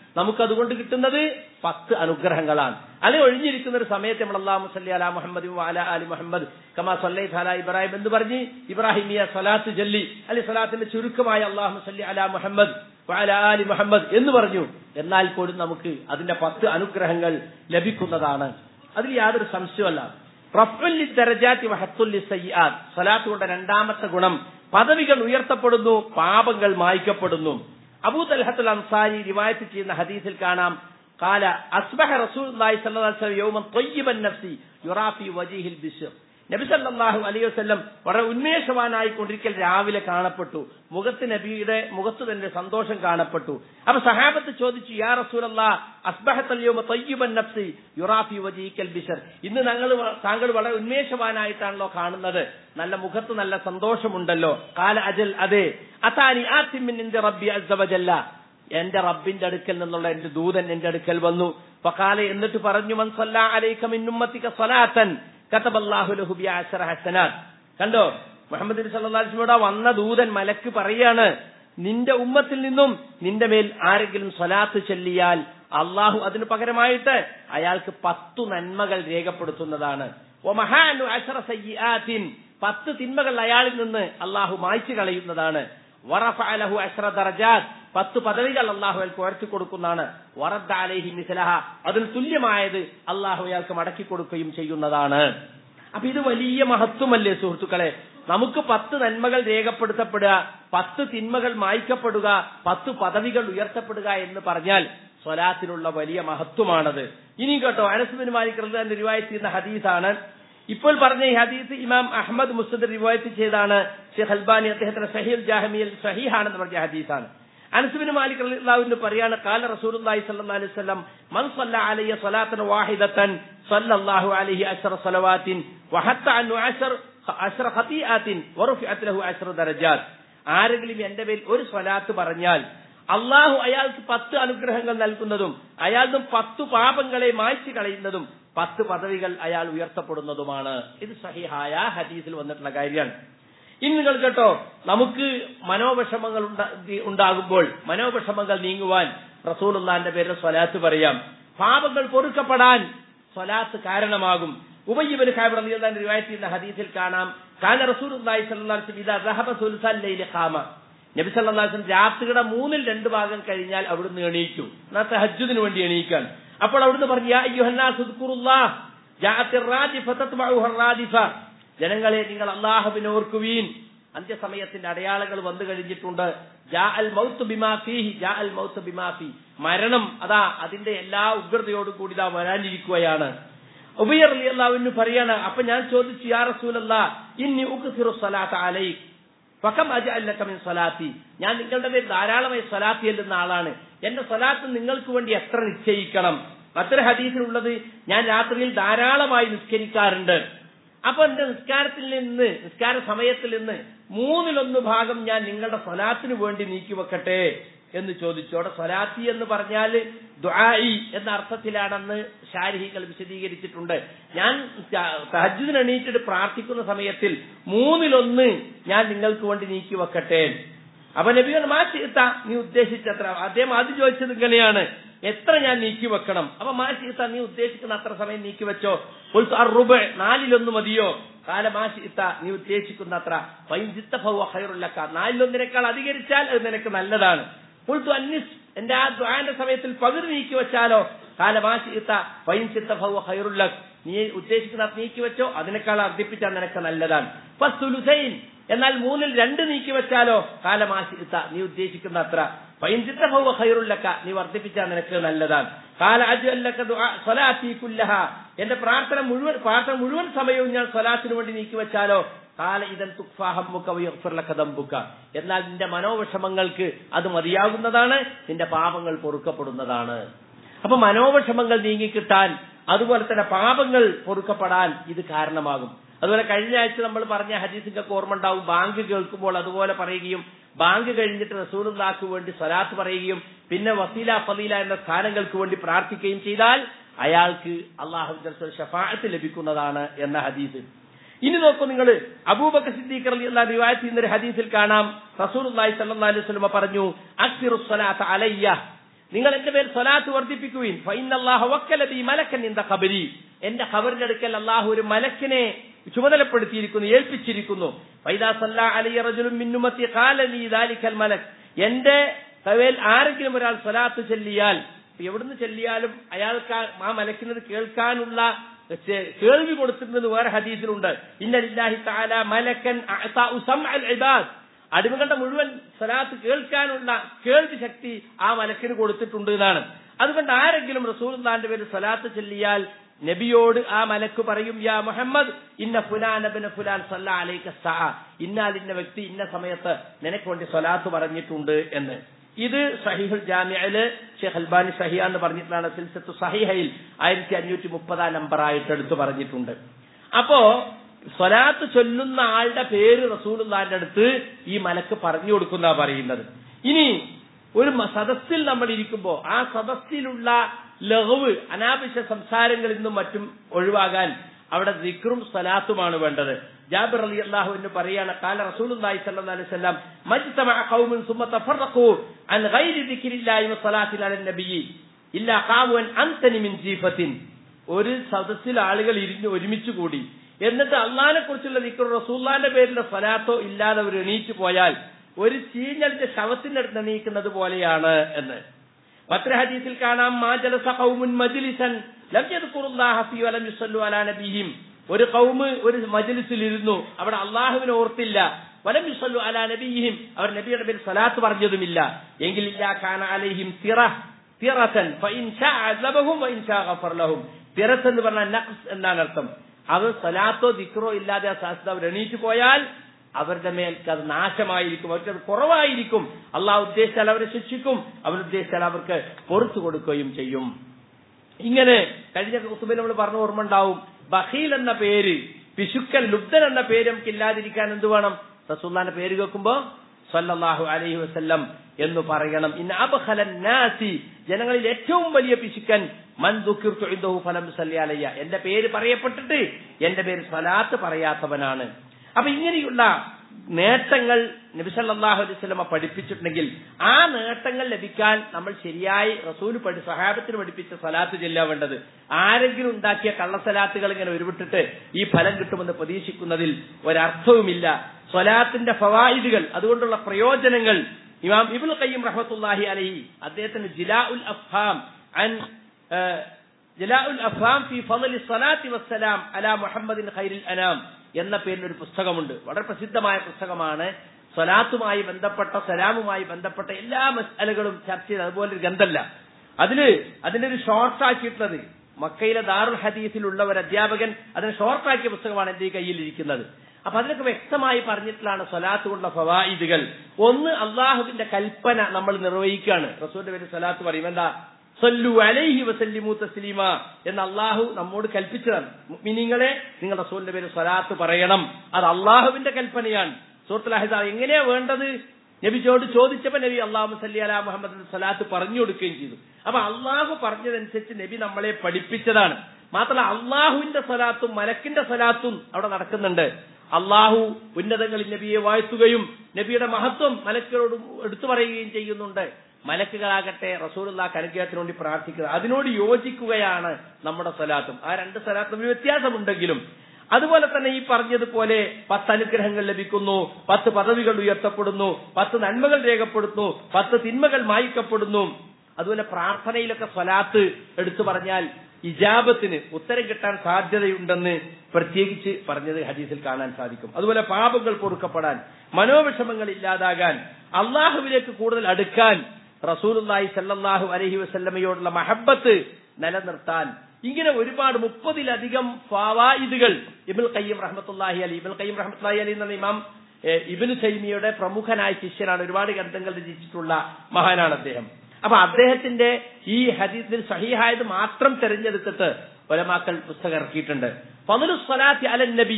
നമുക്ക് അതുകൊണ്ട് കിട്ടുന്നത് പത്ത് അനുഗ്രഹങ്ങളാണ് അല്ലെങ്കിൽ ഒഴിഞ്ഞിരിക്കുന്ന ഒരു സമയത്ത് നമ്മൾ അള്ളാഹു സല്ലി അല മുഹമ്മദ് വാല അലി മുഹമ്മദ് കമാ സല്ലൈ അല ഇബ്രാഹിം എന്ന് പറഞ്ഞ് ഇബ്രാഹിമിയ സലാത്ത് ജല്ലി അല്ലെ സലാത്തിന്റെ ചുരുക്കമായ അള്ളാഹു സല്ലി അല മുഹമ്മദ് വാല അലി മുഹമ്മദ് എന്ന് പറഞ്ഞു എന്നാൽ പോലും നമുക്ക് അതിന്റെ പത്ത് അനുഗ്രഹങ്ങൾ ലഭിക്കുന്നതാണ് അതിൽ യാതൊരു സംശയമല്ല റഫുല്ലി ദരജാത്തി വഹത്തുല്ലി സയ്യാദ് സലാത്തുകളുടെ രണ്ടാമത്തെ ഗുണം പദവികൾ ഉയർത്തപ്പെടുന്നു പാപങ്ങൾ മായ്ക്കപ്പെടുന്നു അബൂ തൽഹത്തുൽ അൻസാരി റിവായത്ത് ചെയ്യുന്ന ഹദീസിൽ കാണാം قال أصبح رسول الله صلى الله عليه وسلم يوما طيب النفس يرى في وجهه البشر നബി സല്ലല്ലാഹു അലൈഹി വസല്ലം വളരെ ഉന്മേഷവാനായി കൊണ്ടിരിക്കൽ രാവിലെ കാണപ്പെട്ടു മുഖത്ത് നബിയുടെ മുഖത്ത് തന്നെ സന്തോഷം കാണപ്പെട്ടു അപ്പൊ സഹാബത്ത് ചോദിച്ചു യാ റസൂലല്ലാ അസ്ബഹത്തൽ യൗമ തയ്യിബൻ നഫ്സി യുറാ ഫി വജീക്കൽ ബിശർ ഇന്ന് ഞങ്ങൾ താങ്കൾ വളരെ ഉന്മേഷവാനായിട്ടാണല്ലോ കാണുന്നത് നല്ല മുഖത്ത് നല്ല സന്തോഷമുണ്ടല്ലോ കാല അജൽ അതെ അതാനി ആത്തിമിൻ നിന്റെ റബ്ബി അസ്സവജല്ല എന്റെ റബ്ബിന്റെ അടുക്കൽ നിന്നുള്ള എന്റെ ദൂതൻ എന്റെ അടുക്കൽ വന്നു ഫഖാല എന്നിട്ട് പറഞ്ഞു മൻ സല്ലാ അലൈക മിൻ ഉമ്മത്തിക സ്വലാത്തൻ കതബല്ലാഹു ലഹു ബി അശറ ഹസനാത്ത് കണ്ടോ മുഹമ്മദ് നബി സല്ലല്ലാഹു അലൈഹി വസല്ലം വന്ന ദൂതൻ മലക്ക് പറയാണ് നിന്റെ ഉമ്മത്തിൽ നിന്നും നിന്റെ മേൽ ആരെങ്കിലും സ്വലാത്ത് ചൊല്ലിയാൽ അള്ളാഹു അതിന് പകരമായിട്ട് അയാൾക്ക് പത്തു നന്മകൾ രേഖപ്പെടുത്തുന്നതാണ് ഒമഹാനു അശറ സയ്യാത്തിൻ പത്ത് തിന്മകൾ അയാളിൽ നിന്ന് അള്ളാഹു മായ്ച്ചു കളയുന്നതാണ് വറഫ അലഹു അഷ്റ ദർജാത്ത് പത്ത് പദവികൾ അള്ളാഹു അയാൾക്ക് ഉയർത്തി കൊടുക്കുന്നതാണ് വറദ്ദ അലൈഹി മിസലഹ അതിന് തുല്യമായത് അള്ളാഹു അയാൾക്ക് മടക്കി കൊടുക്കുകയും ചെയ്യുന്നതാണ് അപ്പൊ ഇത് വലിയ മഹത്വമല്ലേ സുഹൃത്തുക്കളെ നമുക്ക് പത്ത് നന്മകൾ രേഖപ്പെടുത്തപ്പെടുക പത്ത് തിന്മകൾ മായ്ക്കപ്പെടുക പത്ത് പദവികൾ ഉയർത്തപ്പെടുക എന്ന് പറഞ്ഞാൽ സ്വലാത്തിനുള്ള വലിയ മഹത്വമാണത് ഇനി കേട്ടോ അനസുബിൻ മാലിക് റഹ്ലാൻ റിവായത്ത് ചെയ്യുന്ന ഹദീസാണ് ഇപ്പോൾ പറഞ്ഞ ഈ ഹദീസ് ഇമാം അഹമ്മദ് മുസ്തദ് റിവായത്ത് ചെയ്താണ് ഷെയ്ഖ് അൽബാനി അദ്ദേഹത്തിന്റെ സഹീൽ ജാഹമിയൽ സഹീഹാണെന്ന് പറഞ്ഞ ഹദീസാണ് അനസുബിന് മാലിക് റളിയല്ലാഹു പറയാണ് കാല റസൂലുള്ളാഹി സ്വല്ലല്ലാഹു അലൈഹി വസല്ലം മൻ സല്ല അലയ്യ സ്വലാത്തൻ വാഹിദത്തൻ സല്ലല്ലാഹു അലൈഹി അശ്റ സ്വലവാത്തിൻ വഹത്ത അൻഹു അശ്ർ അശ്റ ഖതീആത്തിൻ വറഫഅത് ലഹു അശ്റ ദറജാത്ത് ആരെങ്കിലും എന്റെ പേരിൽ ഒരു സ്വലാത്ത് പറഞ്ഞാൽ അള്ളാഹു അയാൾക്ക് പത്ത് അനുഗ്രഹങ്ങൾ നൽകുന്നതും അയാളും പത്തു പാപങ്ങളെ മായ്ച്ചു കളയുന്നതും പത്ത് പദവികൾ അയാൾ ഉയർത്തപ്പെടുന്നതുമാണ് ഇത് സഹിഹായ ഹദീസിൽ വന്നിട്ടുള്ള കാര്യമാണ് ഇനി നിങ്ങൾ കേട്ടോ നമുക്ക് മനോവിഷമങ്ങൾ ഉണ്ടാകുമ്പോൾ മനോവിഷമങ്ങൾ നീങ്ങുവാൻ റസൂലുള്ളാന്റെ പേരിൽ സ്വലാത്ത് പറയാം പാപങ്ങൾ പൊറുക്കപ്പെടാൻ സ്വലാത്ത് കാരണമാകും ഉബയ്യബിന് ഖാബ് റളിയല്ലാഹു റിവായത്ത് ചെയ്യുന്ന ഹദീസിൽ കാണാം കാന റസൂലുള്ളാഹി സ്വല്ലല്ലാഹു അലൈഹി വസല്ലം ഇദാ റഹബ സുൽസൽ ലൈലി ഖാമ നബി സല്ലല്ലാഹു അലൈഹി വസല്ലം രാത്രിയുടെ മൂന്നിൽ രണ്ട് ഭാഗം കഴിഞ്ഞാൽ അവിടുന്ന് എണീക്കും എന്നാൽ തഹജ്ജുദിന് വേണ്ടി എണീക്കാൻ അപ്പോൾ അവിടുന്ന് പറഞ്ഞു യാ അയ്യുഹന്നാസ് ഉദ്കുറുല്ലാഹ് ജാഅത്തിർ റാദിഫ തത്ബഉഹ റാദിഫ ജനങ്ങളെ നിങ്ങൾ അള്ളാഹുവിനെ ഓർക്കുവീൻ അന്ത്യസമയത്തിന്റെ അടയാളങ്ങൾ വന്നു കഴിഞ്ഞിട്ടുണ്ട് ജാ അൽ മൗത്ത് ബിമാഫി ജാ അൽ മൗത്ത് ബിമാഫി മരണം അതാ അതിന്റെ എല്ലാ ഉഗ്രതയോടും കൂടി ഇതാ വരാനിരിക്കുകയാണ് ഉബയർ അലി അള്ളാഹുവിന് പറയാണ് അപ്പൊ ഞാൻ ചോദിച്ചു യാ റസൂലല്ല ഇന്നി ഉക്സിറു സ്വലാത്ത് അലൈക് ഫകം അജഅല്ലക മിൻ സ്വലാത്തി ഞാൻ നിങ്ങളുടെ പേര് ധാരാളമായി സ്വലാത്തി ചെല്ലുന്ന ആളാണ് എന്റെ സ്വലാത്ത് നിങ്ങൾക്ക് വേണ്ടി എത്ര നിശ്ചയിക്കണം മറ്റൊരു ഹദീസിലുള്ളത് ഞാൻ രാത്രിയിൽ ധാരാളമായി നിസ്കരിക്കാറുണ്ട് അപ്പൊ എന്റെ നിസ്കാരത്തിൽ നിന്ന് നിസ്കാര സമയത്തിൽ നിന്ന് മൂന്നിലൊന്ന് ഭാഗം ഞാൻ നിങ്ങളുടെ സ്വലാത്തിന് വേണ്ടി നീക്കി വെക്കട്ടെ എന്ന് ചോദിച്ചു അവിടെ സ്വലാത്തി എന്ന് പറഞ്ഞാൽ ദ്വായി എന്ന അർത്ഥത്തിലാണെന്ന് ശാരീരികൾ വിശദീകരിച്ചിട്ടുണ്ട് ഞാൻ തഹജുദിന് എണീറ്റിട്ട് പ്രാർത്ഥിക്കുന്ന സമയത്തിൽ മൂന്നിലൊന്ന് ഞാൻ നിങ്ങൾക്ക് വേണ്ടി നീക്കി വെക്കട്ടെ അപ്പൊ നബികൾ മാറ്റിത്ത നീ ഉദ്ദേശിച്ചത്ര അദ്ദേഹം അത് ചോദിച്ചത് ഇങ്ങനെയാണ് എത്ര ഞാൻ നീക്കി വെക്കണം അപ്പൊ മാറ്റിത്ത നീ ഉദ്ദേശിക്കുന്ന അത്ര സമയം നീക്കി വെച്ചോ റുബ് നാലിലൊന്ന് മതിയോ കാല മാറ്റിത്ത നീ ഉദ്ദേശിക്കുന്ന അത്ര വൈജിത്ത ഭവ ഹൈറുല്ലക്ക നാലിലൊന്നിനേക്കാൾ അധികരിച്ചാൽ അത് നിനക്ക് നല്ലതാണ് പുൽത്തു അന്നിസ് എന്റെ ആ ദ്വാന്റെ സമയത്തിൽ പകുതി നീക്കി വെച്ചാലോ കാല മാറ്റിത്ത വൈൻചിത്ത ഭവ ഹൈറുല്ലക് നീ ഉദ്ദേശിക്കുന്ന നീക്കി വെച്ചോ അതിനേക്കാൾ അർദ്ധിപ്പിച്ചാൽ നിനക്ക് നല്ലതാണ് ഫസ്തുലുസൈൻ എന്നാൽ മൂന്നിൽ രണ്ട് നീക്കി വെച്ചാലോ കാലമാശിത്ത നീ ഉദ്ദേശിക്കുന്ന അത്ര പൈഞ്ചിത്ത ഭൗവ ഖൈറുല്ലക്ക നീ വർദ്ധിപ്പിച്ചാൽ നിനക്ക് നല്ലതാണ് കാല അജല്ലക്ക സ്വലാത്തി കുല്ലഹ എന്റെ പ്രാർത്ഥന മുഴുവൻ പ്രാർത്ഥന മുഴുവൻ സമയവും ഞാൻ സ്വലാത്തിന് വേണ്ടി നീക്കി വെച്ചാലോ കാല ഇതൻ തുക്ഫാഹമ്മുക്കവയുർലക്കതമ്പുക്ക എന്നാൽ നിന്റെ മനോവിഷമങ്ങൾക്ക് അത് മതിയാകുന്നതാണ് നിന്റെ പാപങ്ങൾ പൊറുക്കപ്പെടുന്നതാണ് അപ്പൊ മനോവിഷമങ്ങൾ നീങ്ങിക്കിട്ടാൻ അതുപോലെ തന്നെ പാപങ്ങൾ പൊറുക്കപ്പെടാൻ ഇത് കാരണമാകും അതുപോലെ കഴിഞ്ഞ ആഴ്ച നമ്മൾ പറഞ്ഞ ഹദീസിന്റെ ഓർമ്മ ഉണ്ടാവും ബാങ്ക് കേൾക്കുമ്പോൾ അതുപോലെ പറയുകയും ബാങ്ക് കഴിഞ്ഞിട്ട് റസൂലുള്ളാക്ക് വേണ്ടി സ്വലാത്ത് പറയുകയും പിന്നെ വസീല ഫലീല എന്ന സ്ഥാനങ്ങൾക്ക് വേണ്ടി പ്രാർത്ഥിക്കുകയും ചെയ്താൽ അയാൾക്ക് അള്ളാഹു ഷഫാഅത്ത് ലഭിക്കുന്നതാണ് എന്ന ഹദീസ് ഇനി നോക്കൂ നിങ്ങൾ അബൂബക്കർ സിദ്ദീഖ് റളിയല്ലാഹു റിവായത്ത് ചെയ്യുന്ന ഒരു ഹദീസിൽ കാണാം റസൂലുള്ളാഹി സ്വല്ലല്ലാഹു അലൈഹി വസല്ലം പറഞ്ഞു അക്സിറു സ്വലാത്ത അലയ്യ നിങ്ങൾ എന്റെ പേര് സ്വലാത്ത് വർദ്ധിപ്പിക്കുവിൻ ഫൈനല്ലാഹു വക്കല ബി മലക്കൻ ഇന്ത ഖബരി എന്റെ ഖബറിന്റെ അടുക്കൽ അള്ളാഹു ഒരു മലക്കിനെ ചുമതലപ്പെടുത്തിയിരിക്കുന്നു ഏൽപ്പിച്ചിരിക്കുന്നു ഫൈദാ സല്ലാ അലൈയ റജുലുൻ മിൻ ഉമ്മത്തി ഖാല ലീ ദാലിക്കൽ മലക് എന്റെ തവേൽ ആരെങ്കിലും ഒരാൾ സ്വലാത്ത് ചെല്ലിയാൽ എവിടുന്ന് ചെല്ലിയാലും അയാൾക്ക് ആ- ആ മലക്കിനത് കേൾക്കാനുള്ള ചെ- കേൾവി കൊടുത്തിട്ടുണ്ടെന്ന് വേറെ ഹദീസിലുണ്ട് ഇന്നലില്ലാഹി തആല മലക്കൻ അഅതാഉ സമഅൽ ഇബാദ് അടിമകളുടെ മുഴുവൻ സ്വലാത്ത് കേൾക്കാനുള്ള കേൾവി ശക്തി ആ മലക്കിന് കൊടുത്തിട്ടുണ്ട് എന്നാണ് അതുകൊണ്ട് ആരെങ്കിലും റസൂലുള്ളാന്റെ പേര് സ്വലാത്ത് ചെല്ലിയാൽ നബിയോട് ആ മലക്ക് പറയും യാ മുഹമ്മദ് ഇന്ന ഫുലാൻ അബിന ഫുലാൻ സല്ല അലൈക സഅ ഇന്നാൽ ഇന്ന വ്യക്തി ഇന്ന സമയത്ത് നിനക്ക് വേണ്ടി സ്വലാത്ത് പറഞ്ഞിട്ടുണ്ട് എന്ന് ഇത് സഹിഹുൽ ജാമിഅയില് ഷെയ്ഖ് അൽബാനി സഹിയ എന്ന് പറഞ്ഞിട്ടുള്ളതാണ് സിൽസത്തു സഹിഹയിൽ ആയിരത്തി അഞ്ഞൂറ്റി മുപ്പതാം നമ്പർ ആയിട്ട് എടുത്തു പറഞ്ഞിട്ടുണ്ട് അപ്പോ സ്വലാത്ത് ചൊല്ലുന്ന ആളുടെ പേര് റസൂലുള്ളാന്റെ അടുത്ത് ഈ മലക്ക് പറഞ്ഞു കൊടുക്കുന്ന പറയുന്നത് ഇനി ഒരു മ- സദസ്സിൽ നമ്മൾ ഇരിക്കുമ്പോ ആ സദസ്സിലുള്ള ലഘുവ് അനാവശ്യ സംസാരങ്ങളിൽ നിന്നും മറ്റും ഒഴിവാകാൻ അവിടെ ദിക്റും സ്വലാത്തുമാണ് വേണ്ടത് ജാബിർ അലി അള്ളാഹു എന്ന് പറയാണ് കാല റസൂലുള്ളാഹി സ്വല്ലല്ലാഹു അലൈഹി വസല്ലം മജ്തമഅ ഖൗമുൻ സുമ്മ തഫറഖു അൻ ഗൈരി ദിക്രില്ലാഹി വസ്സലാത്തി അലൻ നബിയ്യി ഇല്ലാ ഖാമു അൻ അൻതനി മിൻ ജീഫത്തിൻ ഒരു സദസ്സിൽ ആളുകൾ ഇരിഞ്ഞ് ഒരുമിച്ച് കൂടി എന്നിട്ട് അള്ളാഹിനെ കുറിച്ചുള്ള ദിക്ർ റസൂല്ലാന്റെ പേരിലുള്ള സ്വലാത്തോ ഇല്ലാതെ അവർ എണീറ്റ് പോയാൽ ഒരു ചീഞ്ഞടിച്ച ശവത്തിന്റെ അടുത്ത് എണീക്കുന്നത് പോലെയാണ് എന്ന് മറ്റൊരു ഹദീസിൽ കാണാം മാ ജലസ ഖൗമുൻ മജ്ലിസൻ ലം യദ്കുറുല്ലാഹ ഫീ വലം യുസല്ലു അലാ നബിഹിം ഒരു കൗമ് ഒരു മജ്ലിസിൽ ഇരുന്നു അവിടെ അള്ളാഹുവിനെ ഓർത്തില്ല വലം യുസല്ലു അലാ നബിഹിം അവർ നബിയുടെ പേരിൽ സ്വലാത്ത് പറഞ്ഞതുമില്ല എങ്കിൽ ഇല്ലാ കാന അലൈഹിം തിറ തിറത്തൻ ഫഇൻ ശാ അദബഹും വഇൻ ശാ ഗഫർ ലഹും തിറത്ത് എന്ന് പറഞ്ഞാൽ നഖ്സ് എന്നാണ് അർത്ഥം അത് സലാത്തോ ദിക്റോ ഇല്ലാതെ ആ ശാസ്ത്ര അവർ എണീറ്റ് പോയാൽ അവരുടെ മേൽക്ക് അത് നാശമായിരിക്കും അവർക്ക് അത് കുറവായിരിക്കും അള്ളാഹ് ഉദ്ദേശിച്ചാൽ അവരെ ശിക്ഷിക്കും അവർ ഉദ്ദേശിച്ചാൽ അവർക്ക് പൊറത്തു കൊടുക്കുകയും ചെയ്യും ഇങ്ങനെ കഴിഞ്ഞ കുത്തുബിൽ നമ്മൾ പറഞ്ഞ ഓർമ്മ ഉണ്ടാവും ബഹീൽ എന്ന പേര് പിശുക്കൻ ലുബ്ധൻ എന്ന പേര് നമുക്ക് ഇല്ലാതിരിക്കാൻ എന്ത് വേണം റസൂല്ലാന്റെ പേര് കേൾക്കുമ്പോ സല്ലല്ലാഹു അലൈഹി വസല്ലം എന്ന് പറയണം ഇന്ന അബ്ഖലൻ നാസി ജനങ്ങളിൽ ഏറ്റവും വലിയ പിശുക്കൻ മൻ ദുഃഖിർത്തു ഇൻദഹു ഫലം സല്ലി അലയ്യ എന്റെ പേര് പറയപ്പെട്ടിട്ട് എന്റെ പേര് സ്വലാത്ത് പറയാത്തവനാണ് അപ്പൊ ഇങ്ങനെയുള്ള നേട്ടങ്ങൾ നബി സല്ലല്ലാഹു അലൈഹി വസല്ലമ പഠിപ്പിച്ചിട്ടുണ്ടെങ്കിൽ ആ നേട്ടങ്ങൾ ലഭിക്കാൻ നമ്മൾ ശരിയായി റസൂൽ പഠി സഹാബത്തിന് പഠിപ്പിച്ച സലാത്ത് ചെല്ലാൻ വേണ്ടത് ആരെങ്കിലും ഉണ്ടാക്കിയ കള്ളസലാത്തുകൾ ഇങ്ങനെ ഉരുവിട്ടിട്ട് ഈ ഫലം കിട്ടുമെന്ന് പ്രതീക്ഷിക്കുന്നതിൽ ഒരർത്ഥവുമില്ല സ്വലാത്തിന്റെ ഫവായിദുകൾ അതുകൊണ്ടുള്ള പ്രയോജനങ്ങൾ ഇമാം ഇബുൽ ഖയ്യിം റഹ്മത്തുള്ളാഹി അലൈഹി അദ്ദേഹത്തിന് ജിലാ ഉൽ അഫ്ഹാം അൻ ജലാ ഉൽ അഫ്ഹാം ഫി ഫളലി സ്വലാത്തി വസ്സലാം അലാ മുഹമ്മദിൻ ഖൈരിൽ അനാം എന്ന പേരിൽ ഒരു പുസ്തകമുണ്ട് വളരെ പ്രസിദ്ധമായ പുസ്തകമാണ് സ്വലാത്തുമായി ബന്ധപ്പെട്ട സലാമുമായി ബന്ധപ്പെട്ട എല്ലാ മസാലകളും ചർച്ച ചെയ്ത് അതുപോലെ ഒരു ഗ്രന്ഥമല്ല അതില് അതിന്റെ ഒരു ഷോർട്ട് ആക്കിയിട്ടുള്ളത് മക്കയിലെ ദാറുൽ ഹദീസിലുള്ള ഒരു അധ്യാപകൻ അതിനെ ഷോർട്ടാക്കിയ പുസ്തകമാണ് എന്റെ ഈ കയ്യിലിരിക്കുന്നത് അപ്പൊ അതിനൊക്കെ വ്യക്തമായി പറഞ്ഞിട്ടുള്ളതാണ് സ്വലാത്ത് കൊണ്ടുള്ള ഫവായിദുകൾ ഒന്ന് അള്ളാഹുവിന്റെ കൽപ്പന നമ്മൾ നിർവഹിക്കുകയാണ് റസൂലിന്റെ പേര് സ്വലാത്ത് പറയും എന്താ സല്ലു അലൈഹി വസല്ലിമു തസ്ലീമ എന്ന് അള്ളാഹു നമ്മോട് കൽപ്പിച്ചതാണ് മിനിങ്ങളെ നിങ്ങൾ റസൂലിന്റെ പേര് സ്വലാത്ത് പറയണം അത് അള്ളാഹുവിന്റെ കൽപ്പനയാണ് സൂറത്തുൽ അഹിദ എങ്ങനെയാ വേണ്ടത് നബിച്ചോട് ചോദിച്ചപ്പോ നബി അള്ളാഹു സല്ലി അലാ മുഹമ്മദ് സ്വലാത്ത് പറഞ്ഞു കൊടുക്കുകയും ചെയ്തു അപ്പൊ അള്ളാഹു പറഞ്ഞതനുസരിച്ച് നബി നമ്മളെ പഠിപ്പിച്ചതാണ് മാത്രമല്ല അള്ളാഹുവിന്റെ സ്വലാത്തും മലക്കിന്റെ സ്വലാത്തും അവിടെ നടക്കുന്നുണ്ട് അള്ളാഹു ഉന്നതങ്ങളിൽ നബിയെ വാഴ്ത്തുകയും നബിയുടെ മഹത്വം മലക്കുകളോട് എടുത്തു പറയുകയും ചെയ്യുന്നുണ്ട് മലക്കുകളാകട്ടെ റസൂലുള്ളാഹ് അനുഗ്രഹത്തിന് വേണ്ടി പ്രാർത്ഥിക്കുന്നത് അതിനോട് യോജിക്കുകയാണ് നമ്മുടെ സ്വലാത്തും ആ രണ്ട് സ്വലാത്തും തമ്മിൽ വ്യത്യാസമുണ്ടെങ്കിലും അതുപോലെ തന്നെ ഈ പറഞ്ഞതുപോലെ പത്ത് അനുഗ്രഹങ്ങൾ ലഭിക്കുന്നു പത്ത് പദവികൾ ഉയർത്തപ്പെടുന്നു പത്ത് നന്മകൾ രേഖപ്പെടുന്നു പത്ത് തിന്മകൾ മായിക്കപ്പെടുന്നു അതുപോലെ പ്രാർത്ഥനയിലൊക്കെ സ്വലാത്ത് എടുത്തു പറഞ്ഞാൽ ഇജാബത്തിന് ഉത്തരം കിട്ടാൻ സാധ്യതയുണ്ടെന്ന് പ്രത്യേകിച്ച് പറഞ്ഞത് ഹദീസിൽ കാണാൻ സാധിക്കും അതുപോലെ പാപങ്ങൾ പൊറുക്കപ്പെടാൻ മനോവിഷമങ്ങൾ ഇല്ലാതാകാൻ അള്ളാഹുവിലേക്ക് കൂടുതൽ അടുക്കാൻ റസൂലുല്ലാഹി സല്ലല്ലാഹു അലൈഹി വസല്ലമയോടുള്ള മഹബത്ത് നിലനിർത്താൻ ഇങ്ങനെ ഒരുപാട് മുപ്പതിലധികം ഫവായിദുകൾ ഇബുൽ ഖയ്യം റഹ്മത്തുല്ലാഹി അലി ഇബുൽ ഖയ്യം റഹ്മത്തുല്ലാഹി അലി എന്ന ഇമാം ഇബിന് തൈമിയുടെ പ്രമുഖനായ ശിഷ്യനാണ് ഒരുപാട് ഗ്രന്ഥങ്ങൾ രചിച്ചിട്ടുള്ള മഹാനാണ് അദ്ദേഹം അപ്പൊ അദ്ദേഹത്തിന്റെ ഈ ഹദീസിൽ സഹിഹായത് മാത്രം തെരഞ്ഞെടുത്തിട്ട് ഒലമാക്കൽ പുസ്തകം ഇറക്കിയിട്ടുണ്ട് ഫضل الصلاة على النبي